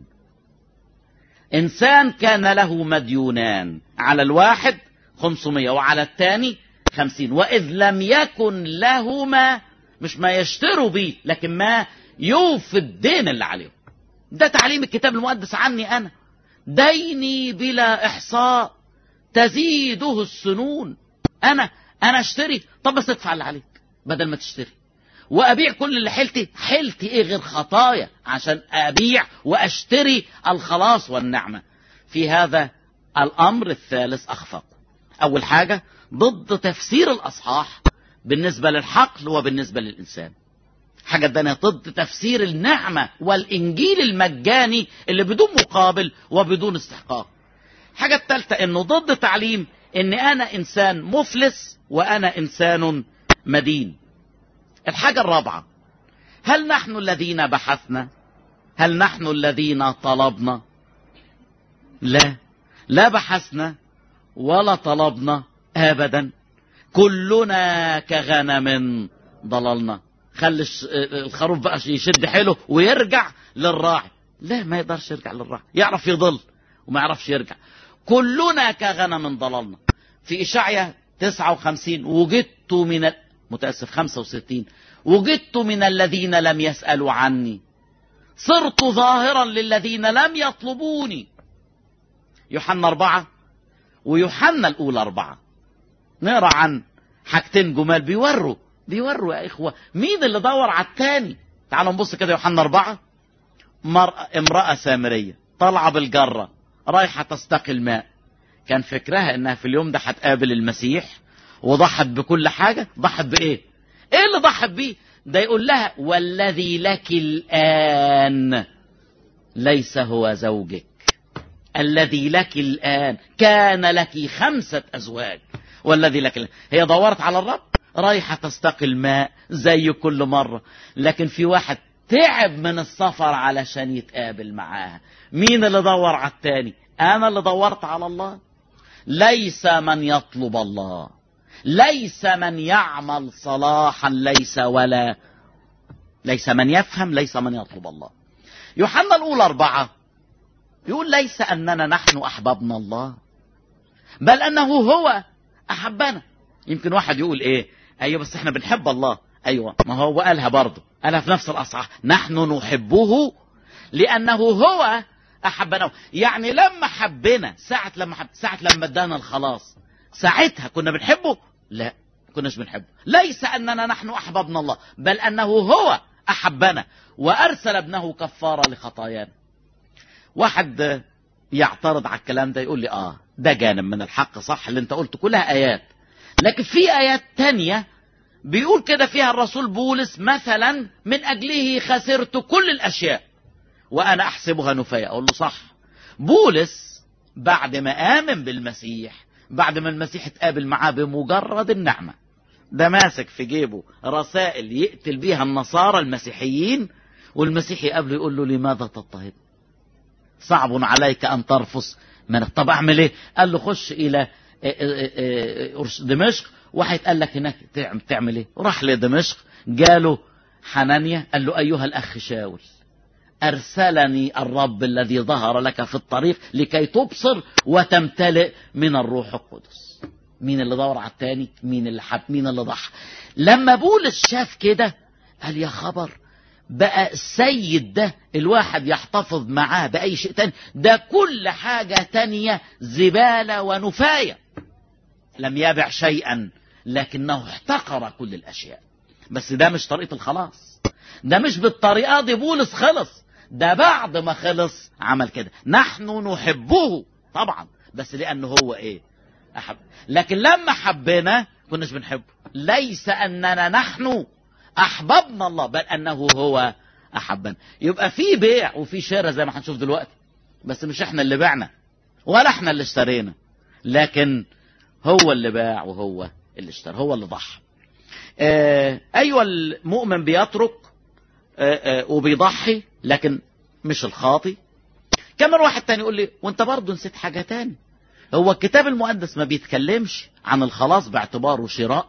انسان كان له مديونان على الواحد خمسمية وعلى الثاني خمسين واذ لم يكن لهما مش ما يشتروا بيه لكن ما يوفي الدين اللي عليهم ده تعليم الكتاب المقدس عني انا ديني بلا احصاء تزيده السنون انا انا اشتري طب بس ادفع اللي عليك بدل ما تشتري وابيع كل اللي حيلتي حيلتي ايه غير خطايا عشان ابيع واشتري الخلاص والنعمه في هذا الامر الثالث اخفق اول حاجه ضد تفسير الاصحاح بالنسبه للحقل وبالنسبه للانسان حاجة تانية ضد تفسير النعمة والإنجيل المجاني اللي بدون مقابل وبدون استحقاق الحاجة الثالثة إنه ضد تعليم إن أنا إنسان مفلس وأنا إنسان مدين الحاجة الرابعة هل نحن الذين بحثنا هل نحن الذين طلبنا لا لا بحثنا ولا طلبنا ابدا كلنا كغنم ضللنا خلي الخروف بقى يشد حيله ويرجع للراعي لا ما يقدرش يرجع للراعي يعرف يضل وما يعرفش يرجع كلنا كغنم ضللنا في إشعيا 59 وجدت من متأسف 65 وجدت من الذين لم يسألوا عني صرت ظاهرا للذين لم يطلبوني يوحنا أربعة ويوحنا الأولى أربعة نقرأ عن حاجتين جمال بيوروا بيوروا يا إخوة مين اللي دور على التاني تعالوا نبص كده يوحنا أربعة مرأة امرأة سامرية طالعة بالجرة رايحة تستقي الماء كان فكرها انها في اليوم ده هتقابل المسيح وضحت بكل حاجة ضحت بايه ايه اللي ضحت بيه ده يقول لها والذي لك الآن ليس هو زوجك الذي لك الآن كان لك خمسة أزواج والذي لك الآن هي دورت على الرب رايحة تستقي الماء زي كل مرة لكن في واحد تعب من السفر علشان يتقابل معاها مين اللي دور على التاني انا اللي دورت على الله ليس من يطلب الله ليس من يعمل صلاحا ليس ولا ليس من يفهم ليس من يطلب الله يوحنا الاولى اربعة يقول ليس اننا نحن احببنا الله بل انه هو احبنا يمكن واحد يقول ايه ايوه بس احنا بنحب الله ايوه ما هو قالها برضه قالها في نفس الاصحاح نحن نحبه لانه هو احبنا يعني لما حبنا ساعة لما حب ساعة لما ادانا الخلاص ساعتها كنا بنحبه لا كناش بنحبه ليس اننا نحن احببنا الله بل انه هو احبنا وارسل ابنه كفارة لخطايانا واحد يعترض على الكلام ده يقول لي اه ده جانب من الحق صح اللي انت قلت كلها ايات لكن في ايات تانية بيقول كده فيها الرسول بولس مثلا من اجله خسرت كل الاشياء وانا احسبها نفاية اقول له صح بولس بعد ما امن بالمسيح بعد ما المسيح اتقابل معاه بمجرد النعمة ده ماسك في جيبه رسائل يقتل بيها النصارى المسيحيين والمسيح يقابله يقول له لماذا تضطهد صعب عليك ان ترفض من طب اعمل ايه قال له خش الى دمشق وهيتقال لك هناك تعمل ايه راح لدمشق جاله حنانيا قال له ايها الاخ شاول ارسلني الرب الذي ظهر لك في الطريق لكي تبصر وتمتلئ من الروح القدس مين اللي دور على التاني مين اللي حب مين اللي ضحى لما بولس شاف كده قال يا خبر بقى السيد ده الواحد يحتفظ معاه بأي شيء تاني ده كل حاجة تانية زبالة ونفاية لم يبع شيئا لكنه احتقر كل الأشياء بس ده مش طريقة الخلاص ده مش بالطريقة دي بولس خلص ده بعد ما خلص عمل كده نحن نحبه طبعا بس لأنه هو ايه أحب لكن لما حبنا كناش بنحبه ليس أننا نحن أحببنا الله بل أنه هو أحبنا يبقى في بيع وفي شراء زي ما هنشوف دلوقتي بس مش احنا اللي بعنا ولا احنا اللي اشترينا لكن هو اللي باع وهو اللي اشترى هو اللي ضحى اه ايوه المؤمن بيترك اه اه وبيضحي لكن مش الخاطي كمان واحد تاني يقول لي وانت برضه نسيت حاجة تاني هو الكتاب المقدس ما بيتكلمش عن الخلاص باعتباره شراء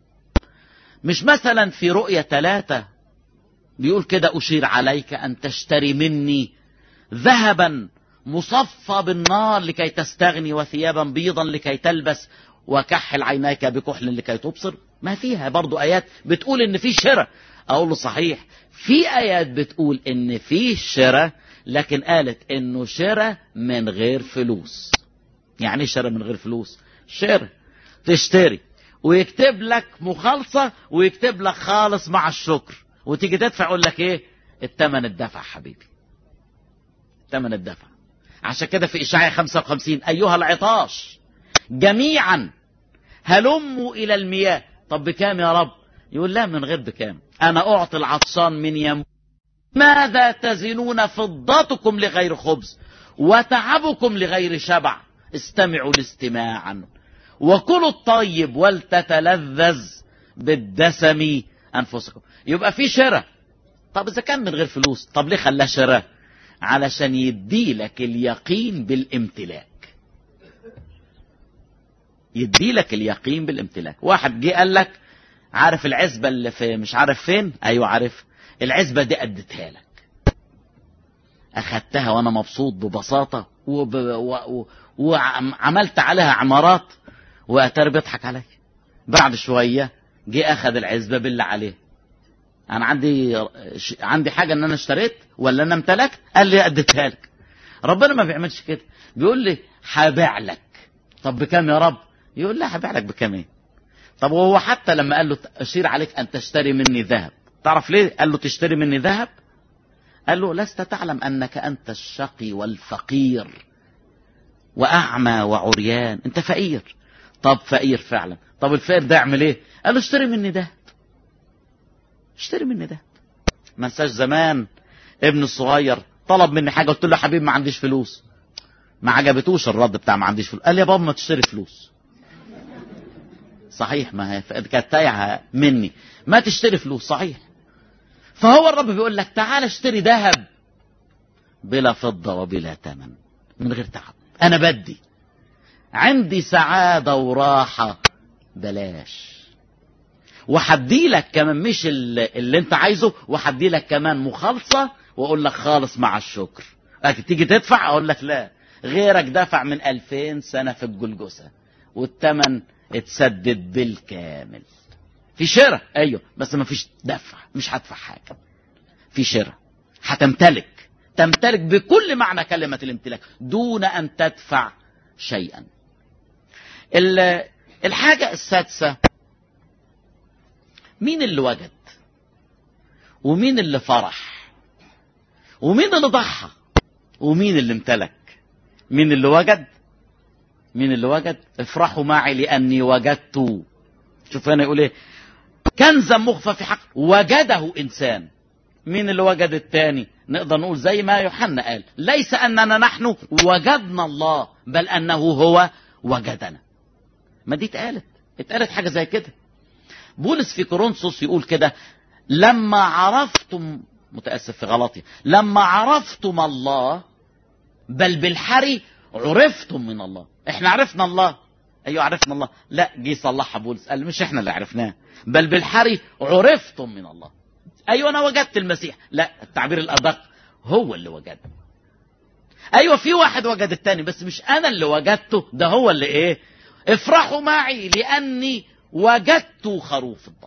مش مثلا في رؤية ثلاثة بيقول كده أشير عليك أن تشتري مني ذهبا مصفى بالنار لكي تستغني وثيابا بيضا لكي تلبس وكحل عينيك بكحل لكي تبصر ما فيها برضو آيات بتقول إن في شراء أقول له صحيح في آيات بتقول إن في شراء لكن قالت إنه شراء من غير فلوس يعني شراء من غير فلوس شراء تشتري ويكتب لك مخالصة ويكتب لك خالص مع الشكر وتيجي تدفع يقول لك ايه التمن الدفع حبيبي التمن الدفع عشان كده في إشعاع 55 أيها العطاش جميعا هلموا إلى المياه طب بكام يا رب يقول لا من غير بكام أنا أعطي العطشان من يم ماذا تزنون فضتكم لغير خبز وتعبكم لغير شبع استمعوا لاستماعا وكلوا الطيب ولتتلذذ بالدسم أنفسكم يبقى في شراء طب إذا كان من غير فلوس طب ليه خلاه شراء علشان يدي لك اليقين بالامتلاك يدي لك اليقين بالامتلاك واحد جه قال لك عارف العزبة اللي في مش عارف فين ايوه عارف العزبة دي اديتها لك اخدتها وانا مبسوط ببساطة وب... و... و... وعملت عليها عمارات واتاري بيضحك عليا بعد شوية جه اخذ العزبة بالله عليه انا عندي عندي حاجة ان انا اشتريت ولا انا امتلكت قال لي اديتها لك ربنا ما بيعملش كده بيقول لي هبيع لك طب بكام يا رب يقول لي هبيع لك بكام ايه طب وهو حتى لما قال له اشير عليك ان تشتري مني ذهب تعرف ليه قال له تشتري مني ذهب قال له لست تعلم انك انت الشقي والفقير واعمى وعريان انت فقير طب فقير فعلا طب الفقير ده يعمل ايه قال له اشتري مني ذهب اشتري مني ذهب ما انساش زمان ابن الصغير طلب مني حاجه قلت له يا حبيبي ما عنديش فلوس ما عجبتوش الرد بتاع ما عنديش فلوس قال لي يا بابا ما تشتري فلوس صحيح ما هي كانت تايهه مني ما تشتري فلوس صحيح فهو الرب بيقول لك تعال اشتري ذهب بلا فضه وبلا ثمن من غير تعب انا بدي عندي سعاده وراحه بلاش وحدي لك كمان مش اللي, اللي انت عايزه وحدي لك كمان مخالصه واقول لك خالص مع الشكر تيجي تدفع اقول لك لا غيرك دفع من ألفين سنة في الجلجسة والثمن اتسدد بالكامل في شراء ايوه بس ما فيش دفع مش هدفع حاجة في شراء هتمتلك تمتلك بكل معنى كلمة الامتلاك دون ان تدفع شيئا الحاجة السادسة مين اللي وجد ومين اللي فرح ومين اللي ضحى ومين اللي امتلك مين اللي وجد مين اللي وجد افرحوا معي لاني وجدت شوف هنا يقول ايه كنزا مخفى في حق وجده انسان مين اللي وجد التاني نقدر نقول زي ما يوحنا قال ليس اننا نحن وجدنا الله بل انه هو وجدنا ما دي اتقالت اتقالت حاجه زي كده بولس في كورنثوس يقول كده لما عرفتم متاسف في غلطي لما عرفتم الله بل بالحري عرفتم من الله احنا عرفنا الله ايوه عرفنا الله لا جه صلحها بولس قال مش احنا اللي عرفناه بل بالحري عرفتم من الله ايوه انا وجدت المسيح لا التعبير الادق هو اللي وجدني ايوه في واحد وجد التاني بس مش انا اللي وجدته ده هو اللي ايه افرحوا معي لاني وجدت خروف الضال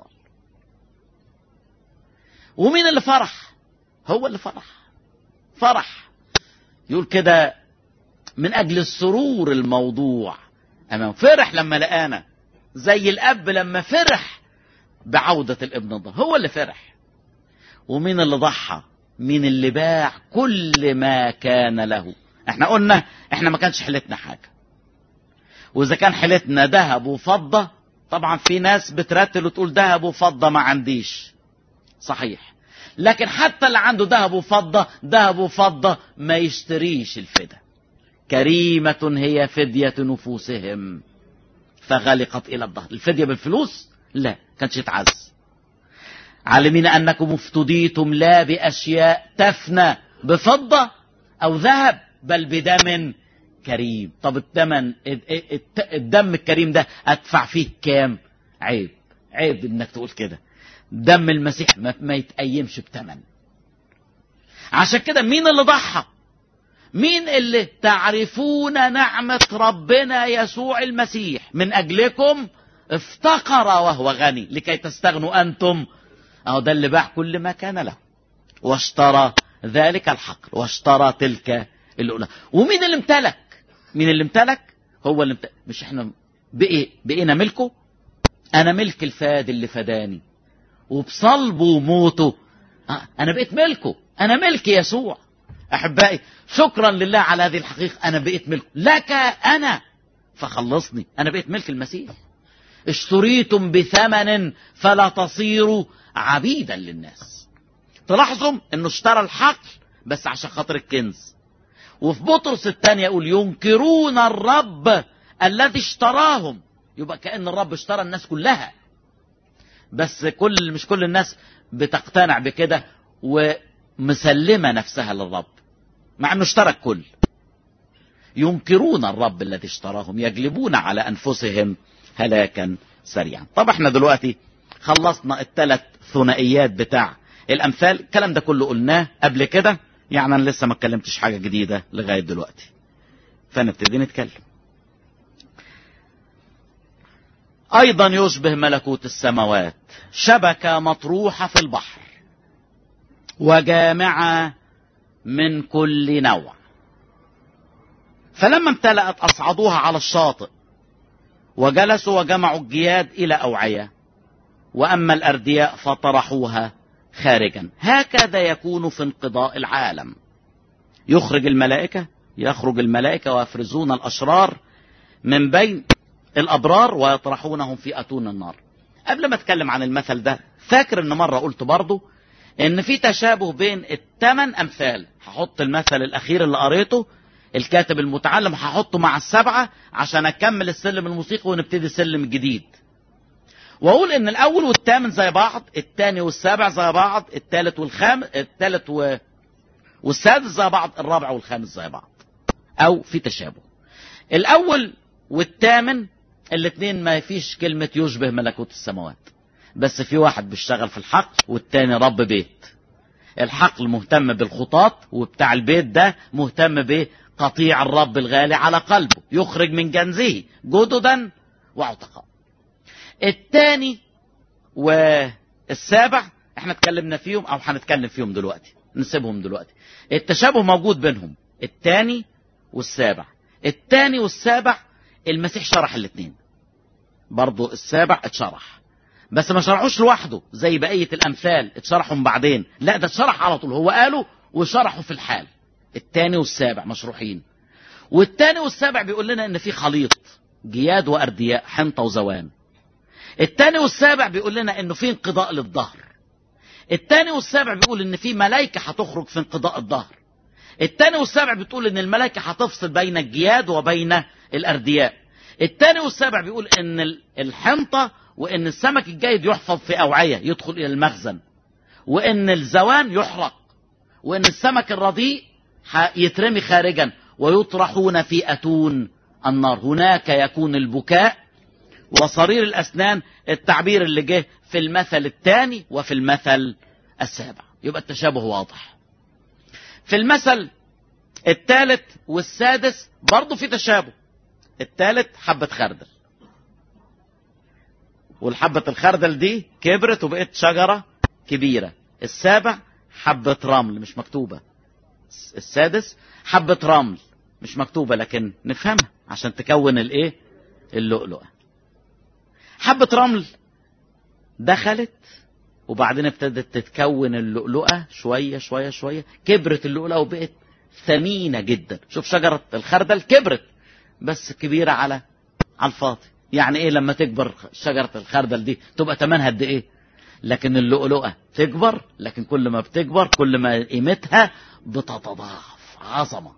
ومين اللي فرح هو اللي فرح فرح يقول كده من اجل السرور الموضوع امام فرح لما لقانا زي الاب لما فرح بعودة الابن الضال هو اللي فرح ومين اللي ضحى مين اللي باع كل ما كان له احنا قلنا احنا ما كانش حيلتنا حاجة واذا كان حيلتنا ذهب وفضة طبعا في ناس بترتل وتقول ذهب وفضة ما عنديش صحيح لكن حتى اللي عنده ذهب وفضة ذهب وفضة ما يشتريش الفدا كريمة هي فدية نفوسهم فغلقت إلى الظهر الفدية بالفلوس لا كانش يتعز عالمين أنكم افتديتم لا بأشياء تفنى بفضة أو ذهب بل بدم كريم طب الثمن الدم الكريم ده أدفع فيه كام عيب عيب إنك تقول كده دم المسيح ما يتقيمش بثمن عشان كده مين اللي ضحى مين اللي تعرفون نعمة ربنا يسوع المسيح من أجلكم افتقر وهو غني لكي تستغنوا أنتم أو ده اللي باع كل ما كان له واشترى ذلك الحقل واشترى تلك الأولى ومين اللي امتلك مين اللي امتلك هو اللي امتلك مش احنا بقي بقينا ملكه انا ملك الفاد اللي فداني وبصلبه وموته انا بقيت ملكه انا ملك يسوع احبائي شكرا لله على هذه الحقيقه انا بقيت ملك لك انا فخلصني انا بقيت ملك المسيح اشتريتم بثمن فلا تصيروا عبيدا للناس تلاحظوا انه اشترى الحقل بس عشان خاطر الكنز وفي بطرس الثانية يقول ينكرون الرب الذي اشتراهم يبقى كأن الرب اشترى الناس كلها بس كل مش كل الناس بتقتنع بكده ومسلمة نفسها للرب مع انه اشترى الكل ينكرون الرب الذي اشتراهم يجلبون على انفسهم هلاكا سريعا طب احنا دلوقتي خلصنا الثلاث ثنائيات بتاع الامثال الكلام ده كله قلناه قبل كده يعني انا لسه ما اتكلمتش حاجه جديده لغايه دلوقتي فنبتدي نتكلم ايضا يشبه ملكوت السماوات شبكه مطروحه في البحر وجامعه من كل نوع فلما امتلأت اصعدوها على الشاطئ وجلسوا وجمعوا الجياد إلى أوعية وأما الأردياء فطرحوها خارجا هكذا يكون في انقضاء العالم يخرج الملائكة يخرج الملائكة ويفرزون الأشرار من بين الأبرار ويطرحونهم في أتون النار قبل ما اتكلم عن المثل ده فاكر ان مرة قلت برضو ان في تشابه بين الثمان امثال هحط المثل الاخير اللي قريته الكاتب المتعلم هحطه مع السبعة عشان اكمل السلم الموسيقي ونبتدي السلم الجديد واقول ان الاول والثامن زي بعض الثاني والسابع زي بعض الثالث والخامس الثالث و... والسادس زي بعض الرابع والخامس زي بعض او في تشابه الاول والثامن الاثنين ما فيش كلمة يشبه ملكوت السماوات بس في واحد بيشتغل في الحقل والتاني رب بيت الحقل مهتم بالخطاط وبتاع البيت ده مهتم بقطيع الرب الغالي على قلبه يخرج من جنزه جددا وعتقاء التاني والسابع احنا اتكلمنا فيهم او هنتكلم فيهم دلوقتي نسيبهم دلوقتي التشابه موجود بينهم التاني والسابع التاني والسابع المسيح شرح الاثنين برضو السابع اتشرح بس ما شرحوش لوحده زي بقية الأمثال اتشرحوا بعدين لا ده اتشرح على طول هو قاله وشرحوا في الحال التاني والسابع مشروحين والتاني والسابع بيقول لنا ان في خليط جياد واردياء حنطة وزوان التاني والسابع بيقول لنا انه في انقضاء للظهر التاني والسابع بيقول ان في ملائكة هتخرج في انقضاء الظهر التاني والسابع بتقول ان الملائكة هتفصل بين الجياد وبين الاردياء التاني والسابع بيقول ان الحنطة وان السمك الجيد يحفظ في اوعية يدخل الى المخزن وان الزوان يحرق وان السمك الرديء يترمي خارجا ويطرحون في اتون النار هناك يكون البكاء وصرير الاسنان التعبير اللي جه في المثل الثاني وفي المثل السابع يبقى التشابه واضح في المثل الثالث والسادس برضه في تشابه الثالث حبة خردل والحبة الخردل دي كبرت وبقت شجرة كبيرة السابع حبة رمل مش مكتوبة السادس حبة رمل مش مكتوبة لكن نفهمها عشان تكون الايه اللؤلؤة حبة رمل دخلت وبعدين ابتدت تتكون اللؤلؤة شوية شوية شوية كبرت اللؤلؤة وبقت ثمينة جدا شوف شجرة الخردل كبرت بس كبيرة على على الفاضي يعني ايه لما تكبر شجرة الخردل دي تبقى تمنها قد ايه لكن اللؤلؤة تكبر لكن كل ما بتكبر كل ما قيمتها بتتضاعف عظمة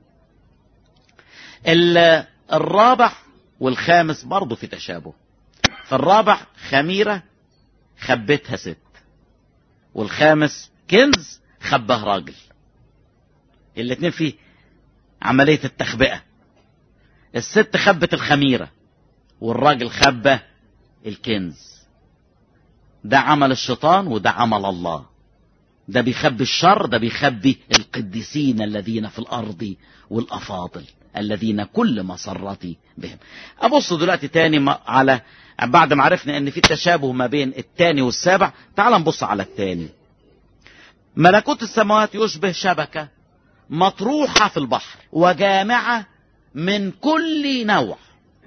الرابع والخامس برضه في تشابه فالرابع خميرة خبتها ست والخامس كنز خباه راجل الاتنين فيه عملية التخبئة الست خبت الخميرة والراجل خبى الكنز ده عمل الشيطان وده عمل الله ده بيخبي الشر ده بيخبي القديسين الذين في الأرض والأفاضل الذين كل مسرتي بهم أبص دلوقتي تاني على بعد ما عرفنا ان في تشابه ما بين التاني والسابع تعال نبص على التاني ملكوت السماوات يشبه شبكة مطروحة في البحر وجامعة من كل نوع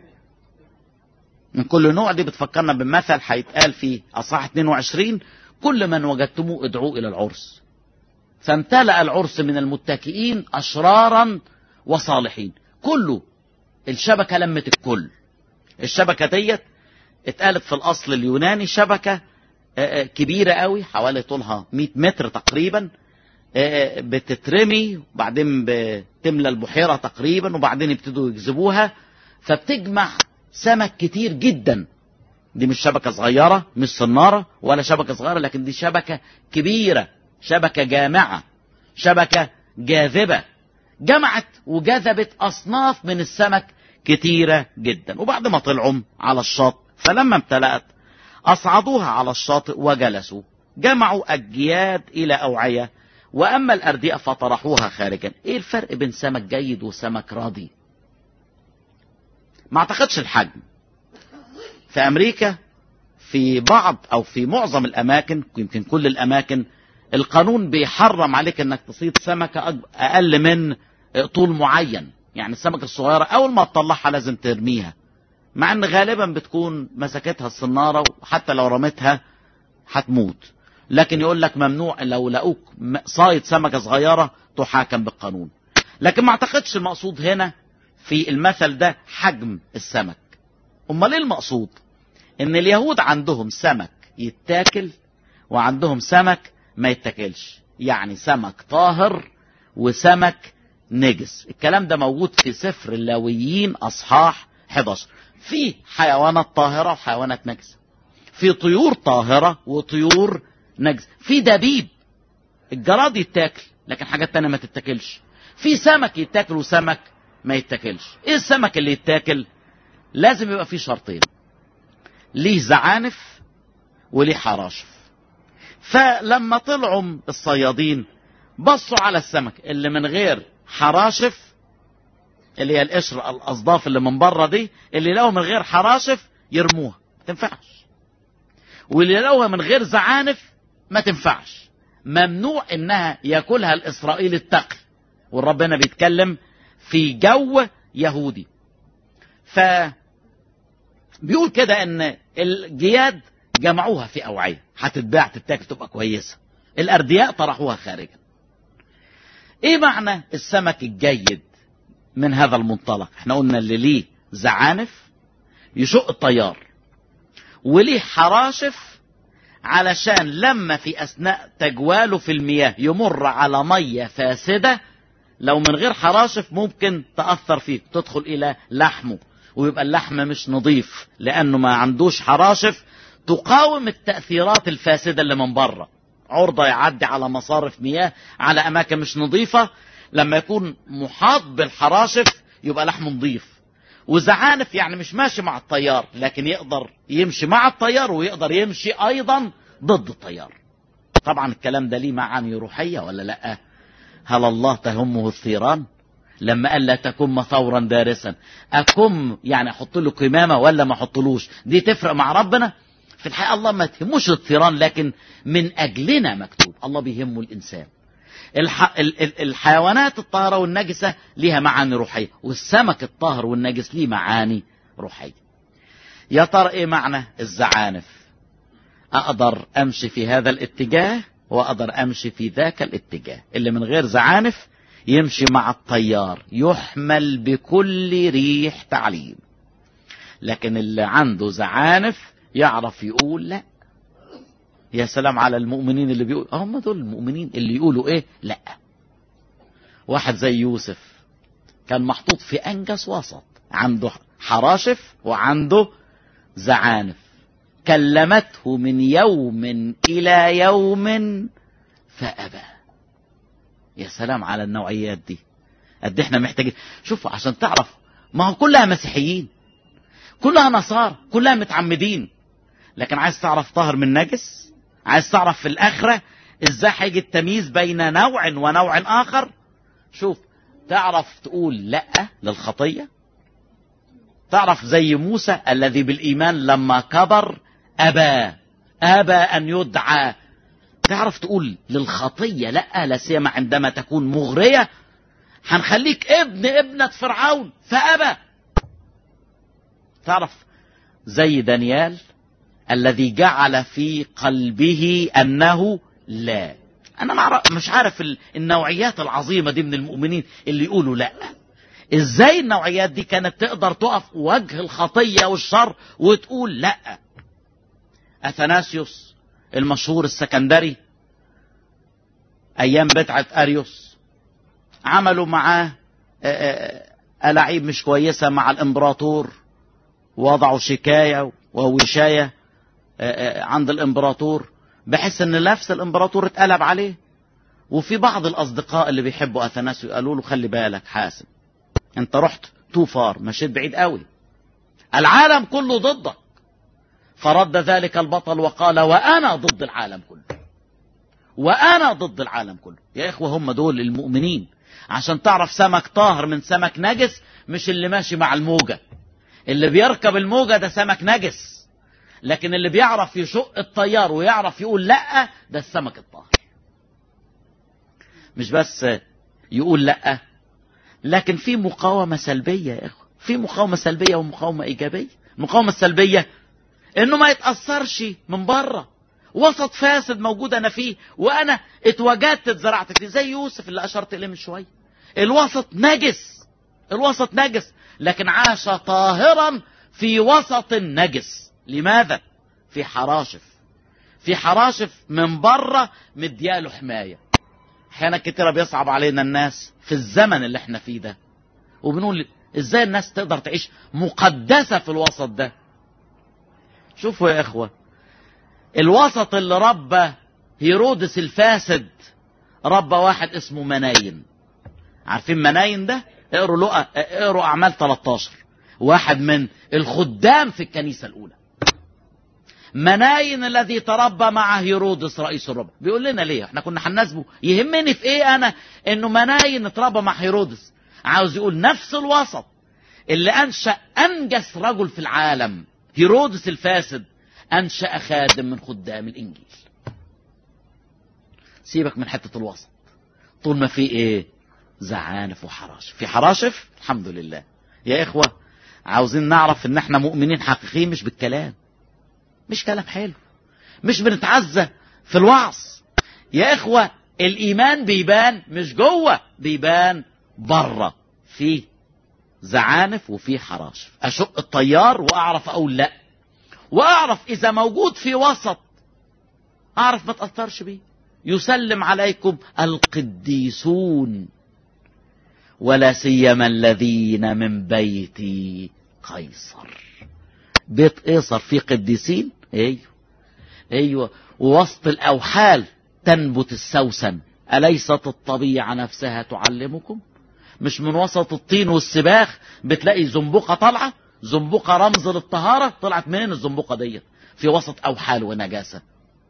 من كل نوع دي بتفكرنا بمثل هيتقال في اصحاح 22 كل من وجدتموه ادعوه الى العرس فامتلأ العرس من المتكئين اشرارا وصالحين كله الشبكة لمت الكل الشبكة ديت اتقالت في الاصل اليوناني شبكة كبيرة قوي حوالي طولها 100 متر تقريبا بتترمي وبعدين بتملى البحيرة تقريبا وبعدين يبتدوا يجذبوها فبتجمع سمك كتير جدا دي مش شبكة صغيرة مش صنارة ولا شبكة صغيرة لكن دي شبكة كبيرة شبكة جامعة شبكة جاذبة جمعت وجذبت أصناف من السمك كتيرة جدا وبعد ما طلعوا على الشاطئ فلما امتلأت أصعدوها على الشاطئ وجلسوا جمعوا الجياد إلى أوعية وأما الأردية فطرحوها خارجا إيه الفرق بين سمك جيد وسمك راضي ما اعتقدش الحجم في أمريكا في بعض أو في معظم الأماكن يمكن كل الأماكن القانون بيحرم عليك انك تصيد سمكة اقل من طول معين يعني السمكة الصغيرة اول ما تطلعها لازم ترميها مع ان غالبا بتكون مسكتها الصنارة وحتى لو رمتها هتموت لكن يقول لك ممنوع لو لقوك صايد سمكة صغيرة تحاكم بالقانون لكن ما اعتقدش المقصود هنا في المثل ده حجم السمك امال ايه المقصود ان اليهود عندهم سمك يتاكل وعندهم سمك ما يتاكلش يعني سمك طاهر وسمك نجس الكلام ده موجود في سفر اللاويين اصحاح 11 في حيوانات طاهرة وحيوانات نجسة في طيور طاهرة وطيور نجسة في دبيب الجراد يتاكل لكن حاجات تانية ما تتاكلش في سمك يتاكل وسمك ما يتاكلش ايه السمك اللي يتاكل لازم يبقى فيه شرطين ليه زعانف وليه حراشف فلما طلعوا الصيادين بصوا على السمك اللي من غير حراشف اللي هي القشر الاصداف اللي من بره دي اللي لقوا من غير حراشف يرموها ما تنفعش واللي لقوها من غير زعانف ما تنفعش ممنوع انها ياكلها الاسرائيلي التقي والرب هنا بيتكلم في جو يهودي ف بيقول كده ان الجياد جمعوها في اوعيه هتتباع تتاكل تبقى كويسه الاردياء طرحوها خارجا ايه معنى السمك الجيد من هذا المنطلق احنا قلنا اللي ليه زعانف يشق الطيار وليه حراشف علشان لما في اثناء تجواله في المياه يمر على ميه فاسده لو من غير حراشف ممكن تاثر فيه تدخل الى لحمه ويبقى اللحم مش نظيف لانه ما عندوش حراشف تقاوم التاثيرات الفاسده اللي من بره عرضه يعدي على مصارف مياه على اماكن مش نظيفه لما يكون محاط بالحراشف يبقى لحم نظيف وزعانف يعني مش ماشي مع التيار لكن يقدر يمشي مع التيار ويقدر يمشي ايضا ضد التيار طبعا الكلام ده ليه معاني روحيه ولا لا هل الله تهمه الثيران لما قال لا تكن ثورا دارسا اكم يعني احط له كمامه ولا ما احطلوش دي تفرق مع ربنا في الحقيقه الله ما تهموش الثيران لكن من اجلنا مكتوب الله بيهمه الانسان الح... ال... ال... الحيوانات الطاهره والنجسه ليها معاني روحيه والسمك الطاهر والنجس ليه معاني روحيه يا ترى ايه معنى الزعانف اقدر امشي في هذا الاتجاه واقدر امشي في ذاك الاتجاه اللي من غير زعانف يمشي مع الطيار يحمل بكل ريح تعليم لكن اللي عنده زعانف يعرف يقول لا يا سلام على المؤمنين اللي بيقول هم دول المؤمنين اللي يقولوا ايه لا واحد زي يوسف كان محطوط في انجس وسط عنده حراشف وعنده زعانف كلمته من يوم الى يوم فابى يا سلام على النوعيات دي قد احنا محتاجين شوف عشان تعرف ما هو كلها مسيحيين كلها نصارى كلها متعمدين لكن عايز تعرف طاهر من نجس عايز تعرف في الاخره ازاي هيجي التمييز بين نوع ونوع اخر شوف تعرف تقول لا للخطيه تعرف زي موسى الذي بالايمان لما كبر ابى ابى ان يدعى تعرف تقول للخطيه لا لا سيما عندما تكون مغريه هنخليك ابن ابنه فرعون فابى تعرف زي دانيال الذي جعل في قلبه انه لا انا مش عارف النوعيات العظيمه دي من المؤمنين اللي يقولوا لا ازاي النوعيات دي كانت تقدر تقف وجه الخطيه والشر وتقول لا اثناسيوس المشهور السكندري ايام بتعه اريوس عملوا معاه ألاعيب مش كويسة مع الإمبراطور وضعوا شكاية ووشاية عند الإمبراطور بحيث إن نفس الإمبراطور اتقلب عليه وفي بعض الأصدقاء اللي بيحبوا أثناسيو قالوا له خلي بالك حاسب أنت رحت تو فار مشيت بعيد قوي العالم كله ضدك فرد ذلك البطل وقال وأنا ضد العالم كله وأنا ضد العالم كله يا إخوة هم دول المؤمنين عشان تعرف سمك طاهر من سمك نجس مش اللي ماشي مع الموجة اللي بيركب الموجة ده سمك نجس لكن اللي بيعرف يشق الطيار ويعرف يقول لا ده السمك الطاهر مش بس يقول لا لكن في مقاومة سلبية يا إخوة في مقاومة سلبية ومقاومة إيجابية المقاومة السلبية انه ما يتأثرش من بره وسط فاسد موجود انا فيه وانا اتوجدت اتزرعت فيه زي يوسف اللي اشرت اليه من شويه الوسط نجس الوسط نجس لكن عاش طاهرا في وسط نجس لماذا في حراشف في حراشف من بره مدياله حمايه احيانا كتيرة بيصعب علينا الناس في الزمن اللي احنا فيه ده وبنقول ازاي الناس تقدر تعيش مقدسة في الوسط ده شوفوا يا اخوة الوسط اللي ربى هيرودس الفاسد ربى واحد اسمه مناين عارفين مناين ده اقروا لقى اقروا اعمال 13 واحد من الخدام في الكنيسة الاولى مناين الذي تربى مع هيرودس رئيس الربع بيقول لنا ليه احنا كنا هنناسبه يهمني في ايه انا انه مناين اتربى مع هيرودس عاوز يقول نفس الوسط اللي انشا انجس رجل في العالم هيرودس الفاسد انشا خادم من خدام الانجيل سيبك من حته الوسط طول ما في ايه زعانف وحراشف في حراشف الحمد لله يا اخوه عاوزين نعرف ان احنا مؤمنين حقيقيين مش بالكلام مش كلام حلو مش بنتعزى في الوعظ يا اخوة الايمان بيبان مش جوه بيبان بره في زعانف وفي حراشف اشق الطيار واعرف اقول لا واعرف اذا موجود في وسط اعرف ما تاثرش بيه يسلم عليكم القديسون ولا سيما الذين من بيت قيصر بيت قيصر فيه قديسين ايوه ايوه ووسط الاوحال تنبت السوسن اليست الطبيعه نفسها تعلمكم مش من وسط الطين والسباخ بتلاقي زنبقه طالعه زنبقه رمز للطهاره طلعت منين الزنبقه ديت في وسط اوحال ونجاسه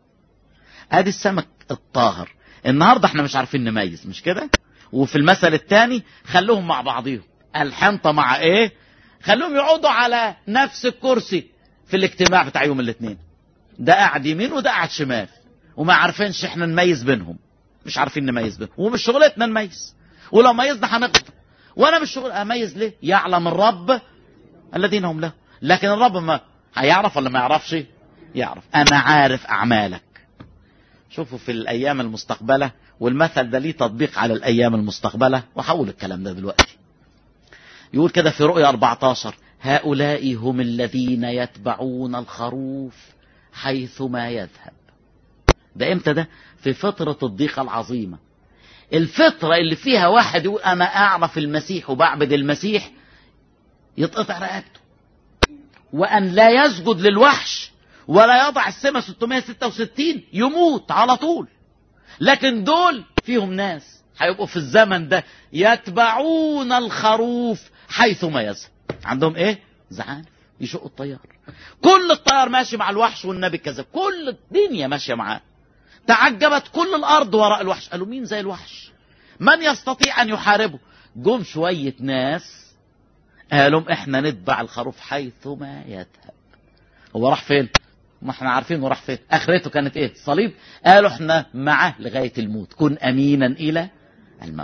ادي السمك الطاهر النهارده احنا مش عارفين نميز مش كده وفي المثل الثاني خلوهم مع بعضيهم الحنطه مع ايه خلوهم يقعدوا على نفس الكرسي في الاجتماع بتاع يوم الاثنين ده قاعد يمين وده قاعد شمال وما عارفينش احنا نميز بينهم مش عارفين نميز بينهم ومش شغلتنا نميز ولو ميزنا هنقطع وانا مش شغل اميز ليه يعلم الرب الذين هم له لكن الرب ما هيعرف ولا ما يعرفش يعرف انا عارف اعمالك شوفوا في الايام المستقبله والمثل ده ليه تطبيق على الايام المستقبله وحول الكلام ده دلوقتي يقول كده في رؤيا 14 هؤلاء هم الذين يتبعون الخروف حيثما يذهب ده امتى ده في فترة الضيقة العظيمة الفترة اللي فيها واحد يقول انا اعرف المسيح وبعبد المسيح يتقطع رقبته وان لا يسجد للوحش ولا يضع السمة 666 يموت على طول لكن دول فيهم ناس هيبقوا في الزمن ده يتبعون الخروف حيثما يذهب عندهم ايه زعانف يشقوا الطيار كل الطيار ماشي مع الوحش والنبي كذا كل الدنيا ماشيه معاه تعجبت كل الارض وراء الوحش قالوا مين زي الوحش من يستطيع ان يحاربه جم شويه ناس قالوا احنا نتبع الخروف حيثما يذهب هو راح فين ما احنا عارفين راح فين اخرته كانت ايه صليب قالوا احنا معاه لغايه الموت كن امينا الى الموت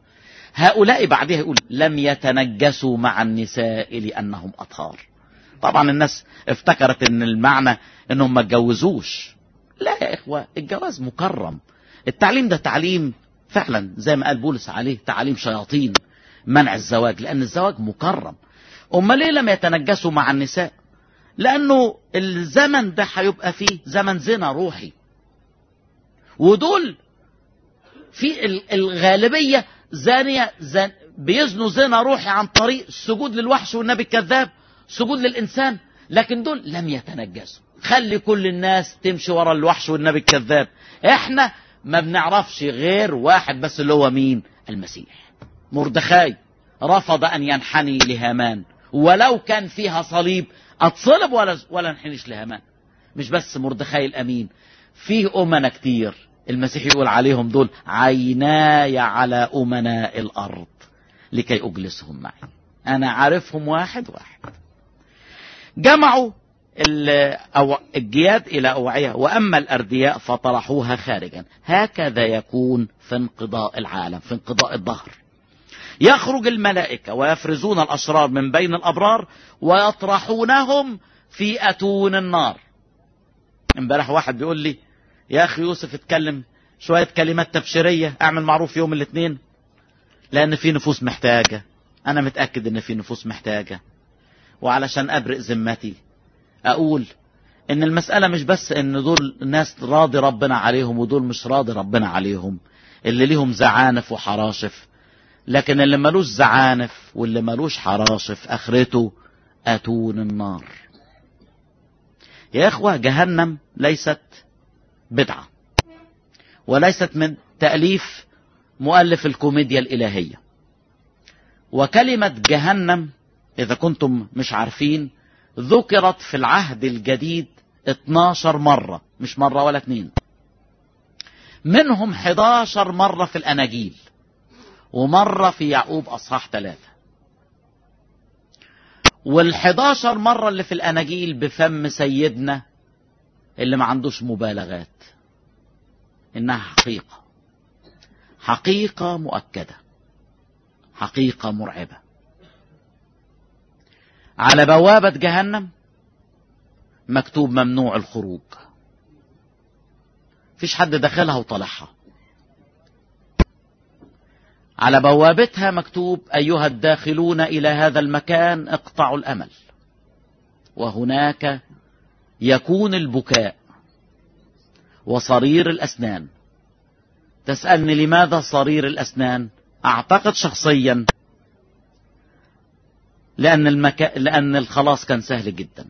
هؤلاء بعدها يقول لم يتنجسوا مع النساء لانهم اطهار طبعا الناس افتكرت ان المعنى انهم ما اتجوزوش لا يا اخوة الجواز مكرم التعليم ده تعليم فعلا زي ما قال بولس عليه تعليم شياطين منع الزواج لان الزواج مكرم امال ليه لم يتنجسوا مع النساء لانه الزمن ده هيبقى فيه زمن زنا روحي ودول في الغالبية زانية زان بيزنوا زنا روحي عن طريق السجود للوحش والنبي الكذاب سجود للإنسان لكن دول لم يتنجسوا خلي كل الناس تمشي ورا الوحش والنبي الكذاب احنا ما بنعرفش غير واحد بس اللي هو مين المسيح مردخاي رفض ان ينحني لهامان ولو كان فيها صليب اتصلب ولا ولا انحنيش لهامان مش بس مردخاي الامين فيه امنا كتير المسيح يقول عليهم دول عيناي على امناء الارض لكي اجلسهم معي انا عارفهم واحد واحد جمعوا أو الجياد إلى أوعية وأما الأردياء فطرحوها خارجا هكذا يكون في انقضاء العالم في انقضاء الظهر يخرج الملائكة ويفرزون الأشرار من بين الأبرار ويطرحونهم في أتون النار امبارح واحد بيقول لي يا أخي يوسف اتكلم شوية كلمات تبشيرية اعمل معروف يوم الاثنين لأن في نفوس محتاجة أنا متأكد إن في نفوس محتاجة وعلشان أبرئ ذمتي أقول إن المسألة مش بس إن دول ناس راضي ربنا عليهم ودول مش راضي ربنا عليهم اللي ليهم زعانف وحراشف لكن اللي ملوش زعانف واللي ملوش حراشف اخرته اتون النار يا اخوة جهنم ليست بدعة وليست من تأليف مؤلف الكوميديا الإلهية وكلمة جهنم إذا كنتم مش عارفين ذكرت في العهد الجديد 12 مرة مش مرة ولا اتنين منهم 11 مرة في الأناجيل ومرة في يعقوب أصحاح ثلاثة والحداشر مرة اللي في الأناجيل بفم سيدنا اللي ما عندوش مبالغات إنها حقيقة حقيقة مؤكدة حقيقة مرعبة على بوابة جهنم مكتوب ممنوع الخروج فيش حد داخلها وطالعها على بوابتها مكتوب أيها الداخلون إلى هذا المكان اقطعوا الأمل وهناك يكون البكاء وصرير الأسنان تسألني لماذا صرير الأسنان أعتقد شخصيا لأن, المكا... لأن الخلاص كان سهل جدا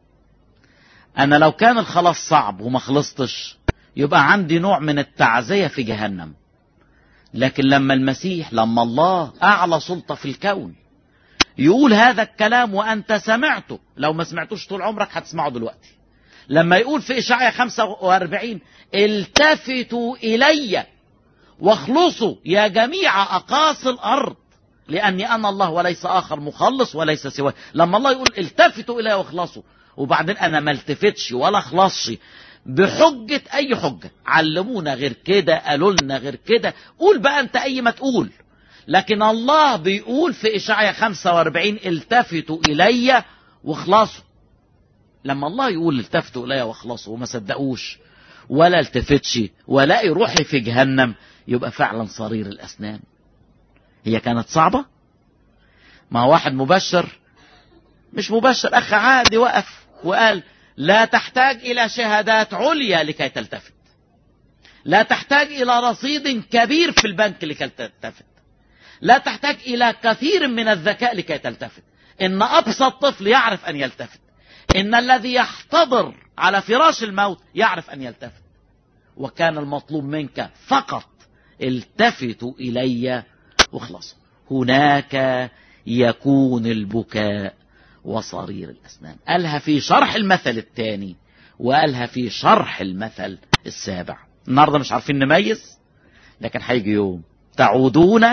أنا لو كان الخلاص صعب وما خلصتش يبقى عندي نوع من التعزية في جهنم لكن لما المسيح لما الله أعلى سلطة في الكون يقول هذا الكلام وأنت سمعته لو ما سمعتوش طول عمرك هتسمعه دلوقتي لما يقول في إشعيا 45 التفتوا إلي واخلصوا يا جميع أقاصي الأرض لأني أنا الله وليس آخر مخلص وليس سواه لما الله يقول التفتوا إلي واخلصوا وبعدين أنا ما التفتش ولا خلصش بحجة أي حجة علمونا غير كده قالوا لنا غير كده قول بقى أنت أي ما تقول لكن الله بيقول في إشعيا 45 التفتوا إلي واخلصوا لما الله يقول التفتوا إلي واخلصوا وما صدقوش ولا التفتش ولاقي روحي في جهنم يبقى فعلا صرير الأسنان هي كانت صعبة ما هو واحد مبشر مش مبشر أخ عادي وقف وقال لا تحتاج إلى شهادات عليا لكي تلتفت لا تحتاج إلى رصيد كبير في البنك لكي تلتفت لا تحتاج إلى كثير من الذكاء لكي تلتفت إن أبسط طفل يعرف أن يلتفت إن الذي يحتضر على فراش الموت يعرف أن يلتفت وكان المطلوب منك فقط التفتوا إلي واخلصوا هناك يكون البكاء وصرير الأسنان قالها في شرح المثل الثاني وقالها في شرح المثل السابع النهارده مش عارفين نميز لكن هيجي يوم تعودون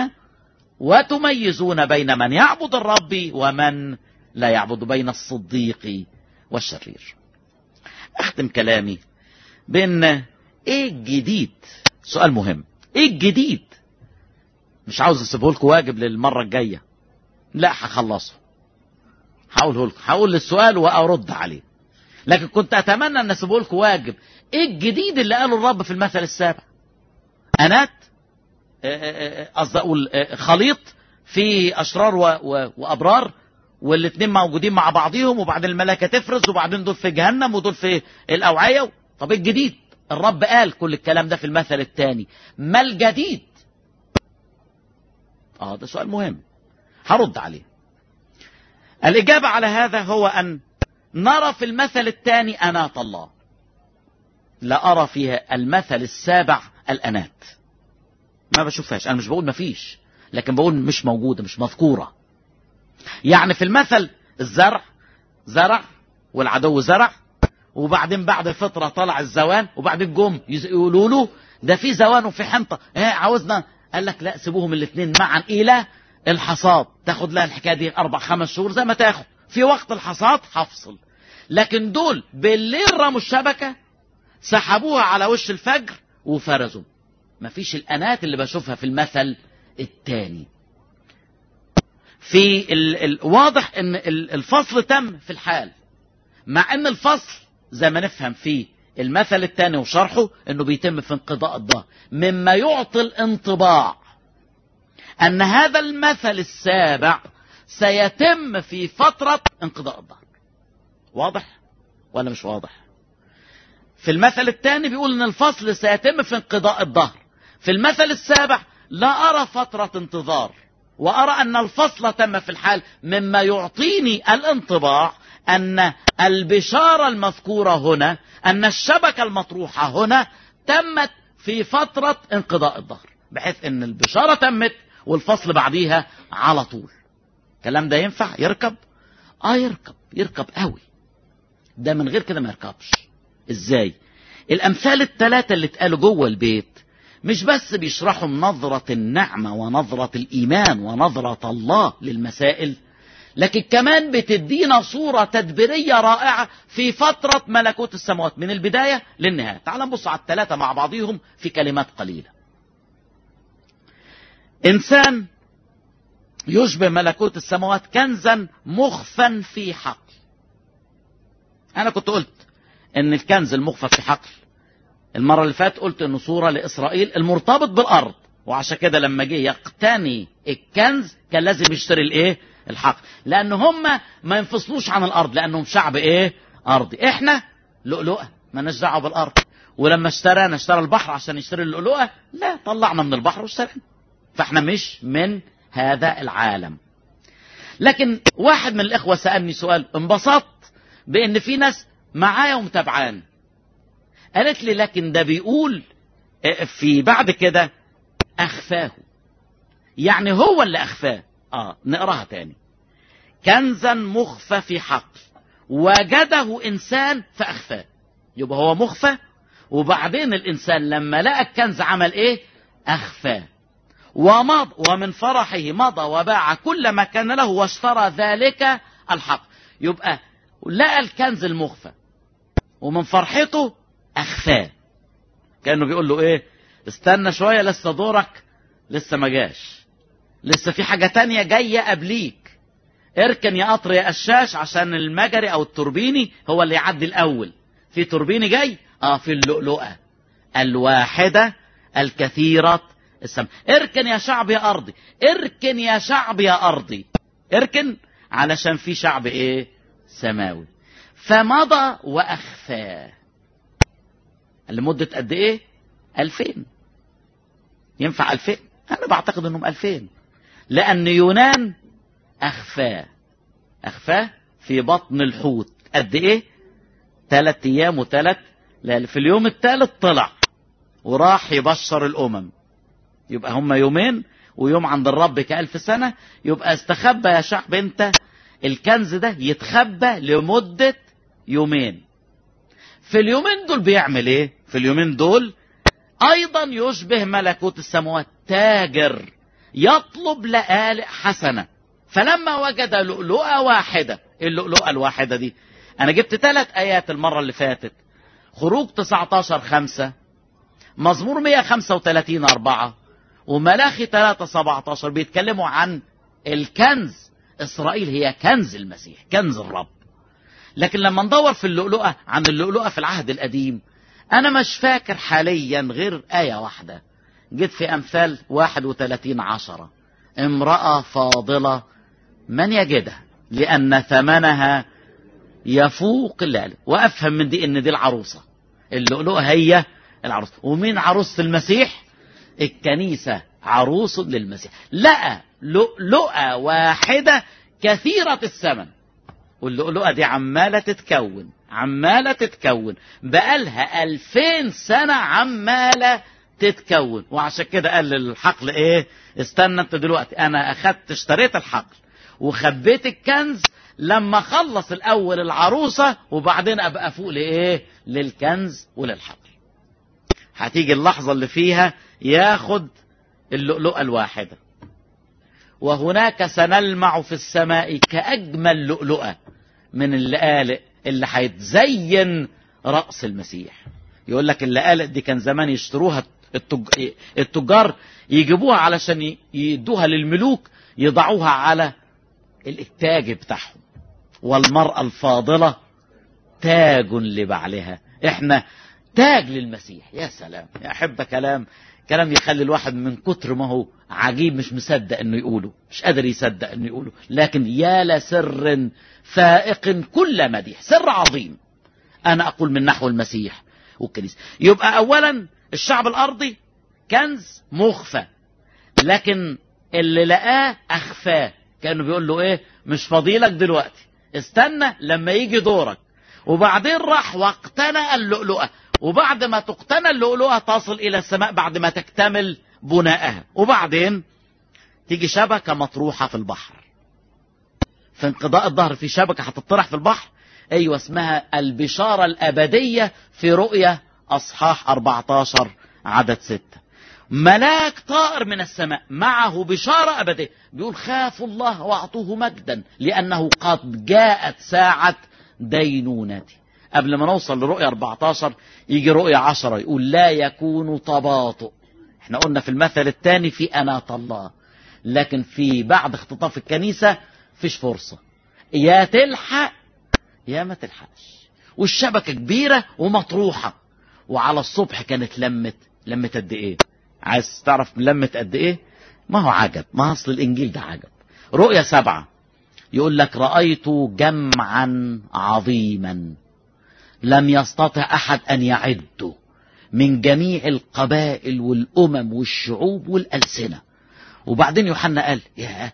وتميزون بين من يعبد الرب ومن لا يعبد بين الصديق والشرير اختم كلامي بان ايه الجديد سؤال مهم ايه الجديد مش عاوز اسيبه لكم واجب للمره الجايه لا هخلصه هقوله لكم هقول السؤال وارد عليه لكن كنت اتمنى ان اسيبه لكم واجب ايه الجديد اللي قاله الرب في المثل السابع انات قصدي اقول خليط في اشرار و... و... وابرار والاثنين موجودين مع بعضهم وبعدين الملائكه تفرز وبعدين دول في جهنم ودول في الاوعيه طب الجديد الرب قال كل الكلام ده في المثل الثاني ما الجديد اه ده سؤال مهم هرد عليه الإجابة على هذا هو أن نرى في المثل الثاني أنات الله لا أرى في المثل السابع الأنات ما بشوفهاش أنا مش بقول ما فيش لكن بقول مش موجودة مش مذكورة يعني في المثل الزرع زرع والعدو زرع وبعدين بعد فترة طلع الزوان وبعدين جم يقولوا له ده في زوان وفي حنطة ايه عاوزنا قال لك لا سيبوهم الاثنين معا إلى الحصاد تاخد لها الحكايه دي اربع خمس شهور زي ما تاخد في وقت الحصاد هفصل لكن دول بالليل رموا الشبكه سحبوها على وش الفجر وفرزوا مفيش الانات اللي بشوفها في المثل الثاني في ال... ال... واضح ان ال- الفصل تم في الحال مع ان الفصل زي ما نفهم في المثل الثاني وشرحه انه بيتم في انقضاء الظهر مما يعطي الانطباع ان هذا المثل السابع سيتم في فترة انقضاء الظهر واضح ولا مش واضح في المثل الثاني بيقول ان الفصل سيتم في انقضاء الظهر في المثل السابع لا ارى فترة انتظار وارى ان الفصل تم في الحال مما يعطيني الانطباع ان البشارة المذكورة هنا ان الشبكة المطروحة هنا تمت في فترة انقضاء الظهر بحيث ان البشارة تمت والفصل بعديها على طول الكلام ده ينفع يركب اه يركب يركب قوي ده من غير كده ما يركبش ازاي الامثال الثلاثة اللي اتقالوا جوه البيت مش بس بيشرحوا نظرة النعمة ونظرة الإيمان ونظرة الله للمسائل لكن كمان بتدينا صورة تدبيرية رائعة في فترة ملكوت السماوات من البداية للنهاية تعال نبص على الثلاثة مع بعضهم في كلمات قليلة إنسان يشبه ملكوت السماوات كنزا مخفا في حقل أنا كنت قلت إن الكنز المخفى في حقل المرة اللي فاتت قلت إنه صورة لإسرائيل المرتبط بالأرض وعشان كده لما جه يقتني الكنز كان لازم يشتري الإيه؟ الحقل لأن هم ما ينفصلوش عن الأرض لأنهم شعب إيه؟ أرضي إحنا لؤلؤة ما دعوه بالأرض ولما اشترانا اشترى البحر عشان يشتري اللؤلؤة لا طلعنا من البحر واشترانا فاحنا مش من هذا العالم لكن واحد من الإخوة سألني سؤال انبسطت بأن في ناس معايا ومتابعان قالت لي لكن ده بيقول في بعد كده أخفاه يعني هو اللي أخفاه آه نقراها تاني كنزا مخفى في حقل وجده إنسان فأخفاه يبقى هو مخفى وبعدين الإنسان لما لقى الكنز عمل إيه أخفاه ومضى ومن فرحه مضى وباع كل ما كان له واشترى ذلك الحق يبقى لقى الكنز المخفى ومن فرحته أخفاه كأنه بيقول له إيه استنى شوية لسه دورك لسه ما جاش لسه في حاجة تانية جاية قبليك اركن يا قطر يا قشاش عشان المجري او التوربيني هو اللي يعدي الاول في توربيني جاي اه في اللؤلؤة الواحدة الكثيرة السم اركن يا شعب يا ارضي اركن يا شعب يا ارضي اركن علشان في شعب ايه سماوي فمضى واخفاه لمدة قد ايه الفين ينفع الفين انا بعتقد انهم الفين لان يونان اخفاه اخفاه في بطن الحوت قد ايه ثلاث ايام وثلاث ليالي في اليوم الثالث طلع وراح يبشر الامم يبقى هم يومين ويوم عند الرب كألف سنة يبقى استخبى يا شعب انت الكنز ده يتخبى لمدة يومين في اليومين دول بيعمل ايه في اليومين دول ايضا يشبه ملكوت السماوات تاجر يطلب لآلئ حسنة فلما وجد لؤلؤة واحدة اللؤلؤة الواحدة دي انا جبت ثلاث ايات المرة اللي فاتت خروج 19 خمسة مزمور 135 أربعة وملاخي 3 17 بيتكلموا عن الكنز إسرائيل هي كنز المسيح كنز الرب لكن لما ندور في اللؤلؤة عن اللؤلؤة في العهد القديم أنا مش فاكر حاليا غير آية واحدة جيت في أمثال 31 عشرة امرأة فاضلة من يجدها لأن ثمنها يفوق الليل وأفهم من دي إن دي العروسة اللؤلؤة هي العروسة ومين عروسة المسيح الكنيسة عروس للمسيح لقى لؤلؤة واحدة كثيرة الثمن واللؤلؤة دي عمالة تتكون عمالة تتكون بقالها ألفين سنة عمالة تتكون وعشان كده قال للحقل ايه استنى انت دلوقتي انا اخدت اشتريت الحقل وخبيت الكنز لما خلص الاول العروسة وبعدين ابقى فوق لايه للكنز وللحقل هتيجي اللحظة اللي فيها ياخد اللؤلؤة الواحدة وهناك سنلمع في السماء كأجمل لؤلؤة من اللآلئ اللي هيتزين رأس المسيح يقول لك اللآلئ دي كان زمان يشتروها التج... التجار يجيبوها علشان يدوها للملوك يضعوها على التاج بتاعهم والمرأة الفاضلة تاج لبعلها احنا تاج للمسيح يا سلام يا احب كلام كلام يخلي الواحد من كتر ما هو عجيب مش مصدق انه يقوله مش قادر يصدق انه يقوله لكن يا لسر فائق كل مديح سر عظيم انا اقول من نحو المسيح والكنيسة يبقى اولا الشعب الارضي كنز مخفى لكن اللي لقاه اخفاه كانه بيقول له ايه مش فضيلك دلوقتي استنى لما يجي دورك وبعدين راح واقتنى اللؤلؤة وبعد ما تقتنى اللؤلؤة تصل إلى السماء بعد ما تكتمل بناءها وبعدين تيجي شبكة مطروحة في البحر في انقضاء الظهر في شبكة هتطرح في البحر أيوة اسمها البشارة الأبدية في رؤية أصحاح 14 عدد 6 ملاك طائر من السماء معه بشارة أبدية بيقول خافوا الله واعطوه مجدا لأنه قد جاءت ساعة دينونتي قبل ما نوصل لرؤية 14 يجي رؤية 10 يقول لا يكون تباطؤ احنا قلنا في المثل الثاني في أناة الله لكن في بعد اختطاف الكنيسة فيش فرصة يا تلحق يا ما تلحقش والشبكة كبيرة ومطروحة وعلى الصبح كانت لمت لمت قد ايه عايز تعرف لمت قد ايه ما هو عجب ما اصل الانجيل ده عجب رؤية سبعة يقول لك رأيت جمعا عظيما لم يستطع أحد أن يعده من جميع القبائل والأمم والشعوب والألسنة وبعدين يوحنا قال يا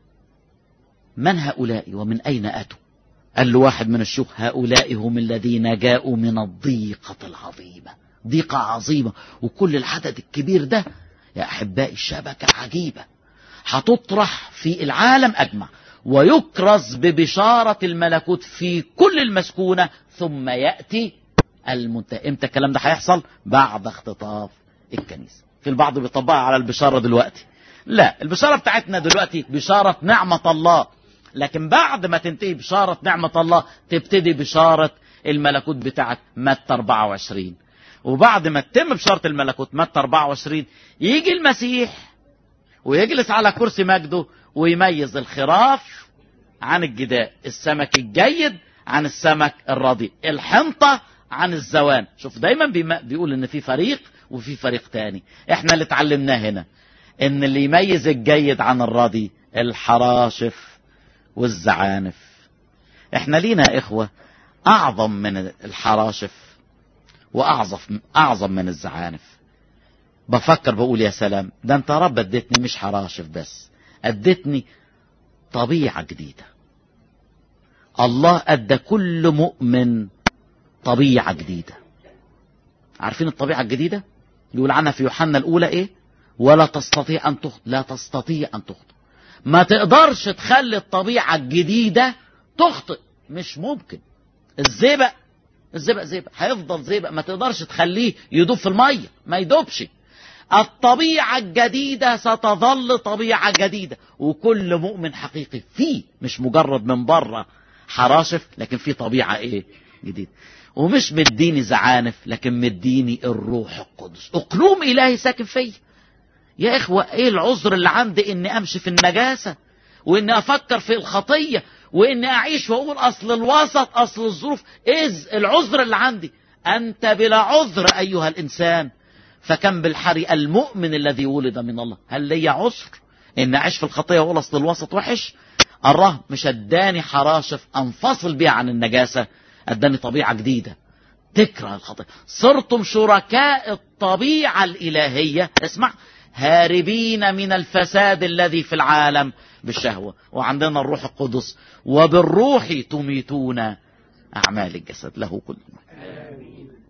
من هؤلاء ومن أين أتوا قال له واحد من الشيوخ هؤلاء هم الذين جاءوا من الضيقة العظيمة ضيقة عظيمة وكل العدد الكبير ده يا أحبائي الشبكة عجيبة هتطرح في العالم أجمع ويكرز ببشارة الملكوت في كل المسكونة ثم يأتي المنتهى امتى الكلام ده هيحصل بعد اختطاف الكنيسة في البعض بيطبقها على البشارة دلوقتي لا البشارة بتاعتنا دلوقتي بشارة نعمة الله لكن بعد ما تنتهي بشارة نعمة الله تبتدي بشارة الملكوت بتاعت متى 24 وبعد ما تتم بشارة الملكوت متى 24 يجي المسيح ويجلس على كرسي مجده ويميز الخراف عن الجداء السمك الجيد عن السمك الرديء الحنطة عن الزوان شوف دايما بيقول ان في فريق وفي فريق تاني احنا اللي اتعلمناه هنا ان اللي يميز الجيد عن الردي الحراشف والزعانف احنا لينا يا اخوة اعظم من الحراشف واعظم اعظم من الزعانف بفكر بقول يا سلام ده انت رب اديتني مش حراشف بس اديتني طبيعة جديدة الله ادى كل مؤمن طبيعة جديدة عارفين الطبيعة الجديدة يقول عنها في يوحنا الاولى ايه ولا تستطيع ان تخطئ لا تستطيع ان تخطئ ما تقدرش تخلي الطبيعة الجديدة تخطئ مش ممكن الزئبق الزئبق زئبق هيفضل زئبق ما تقدرش تخليه يدوب في المية ما يدوبش الطبيعة الجديدة ستظل طبيعة جديدة وكل مؤمن حقيقي فيه مش مجرد من بره حراشف لكن في طبيعة ايه جديدة ومش مديني زعانف لكن مديني الروح القدس اقلوم الهي ساكن فيا يا اخوة ايه العذر اللي عندي اني امشي في النجاسة واني افكر في الخطية واني اعيش واقول اصل الوسط اصل الظروف اذ العذر اللي عندي انت بلا عذر ايها الانسان فكم بالحري المؤمن الذي ولد من الله هل لي عذر ان اعيش في الخطية واقول اصل الوسط وحش الله مش اداني حراشف انفصل بيها عن النجاسة اداني طبيعة جديدة تكره الخطية صرتم شركاء الطبيعة الالهية اسمع هاربين من الفساد الذي في العالم بالشهوة وعندنا الروح القدس وبالروح تميتون أعمال الجسد له كل ما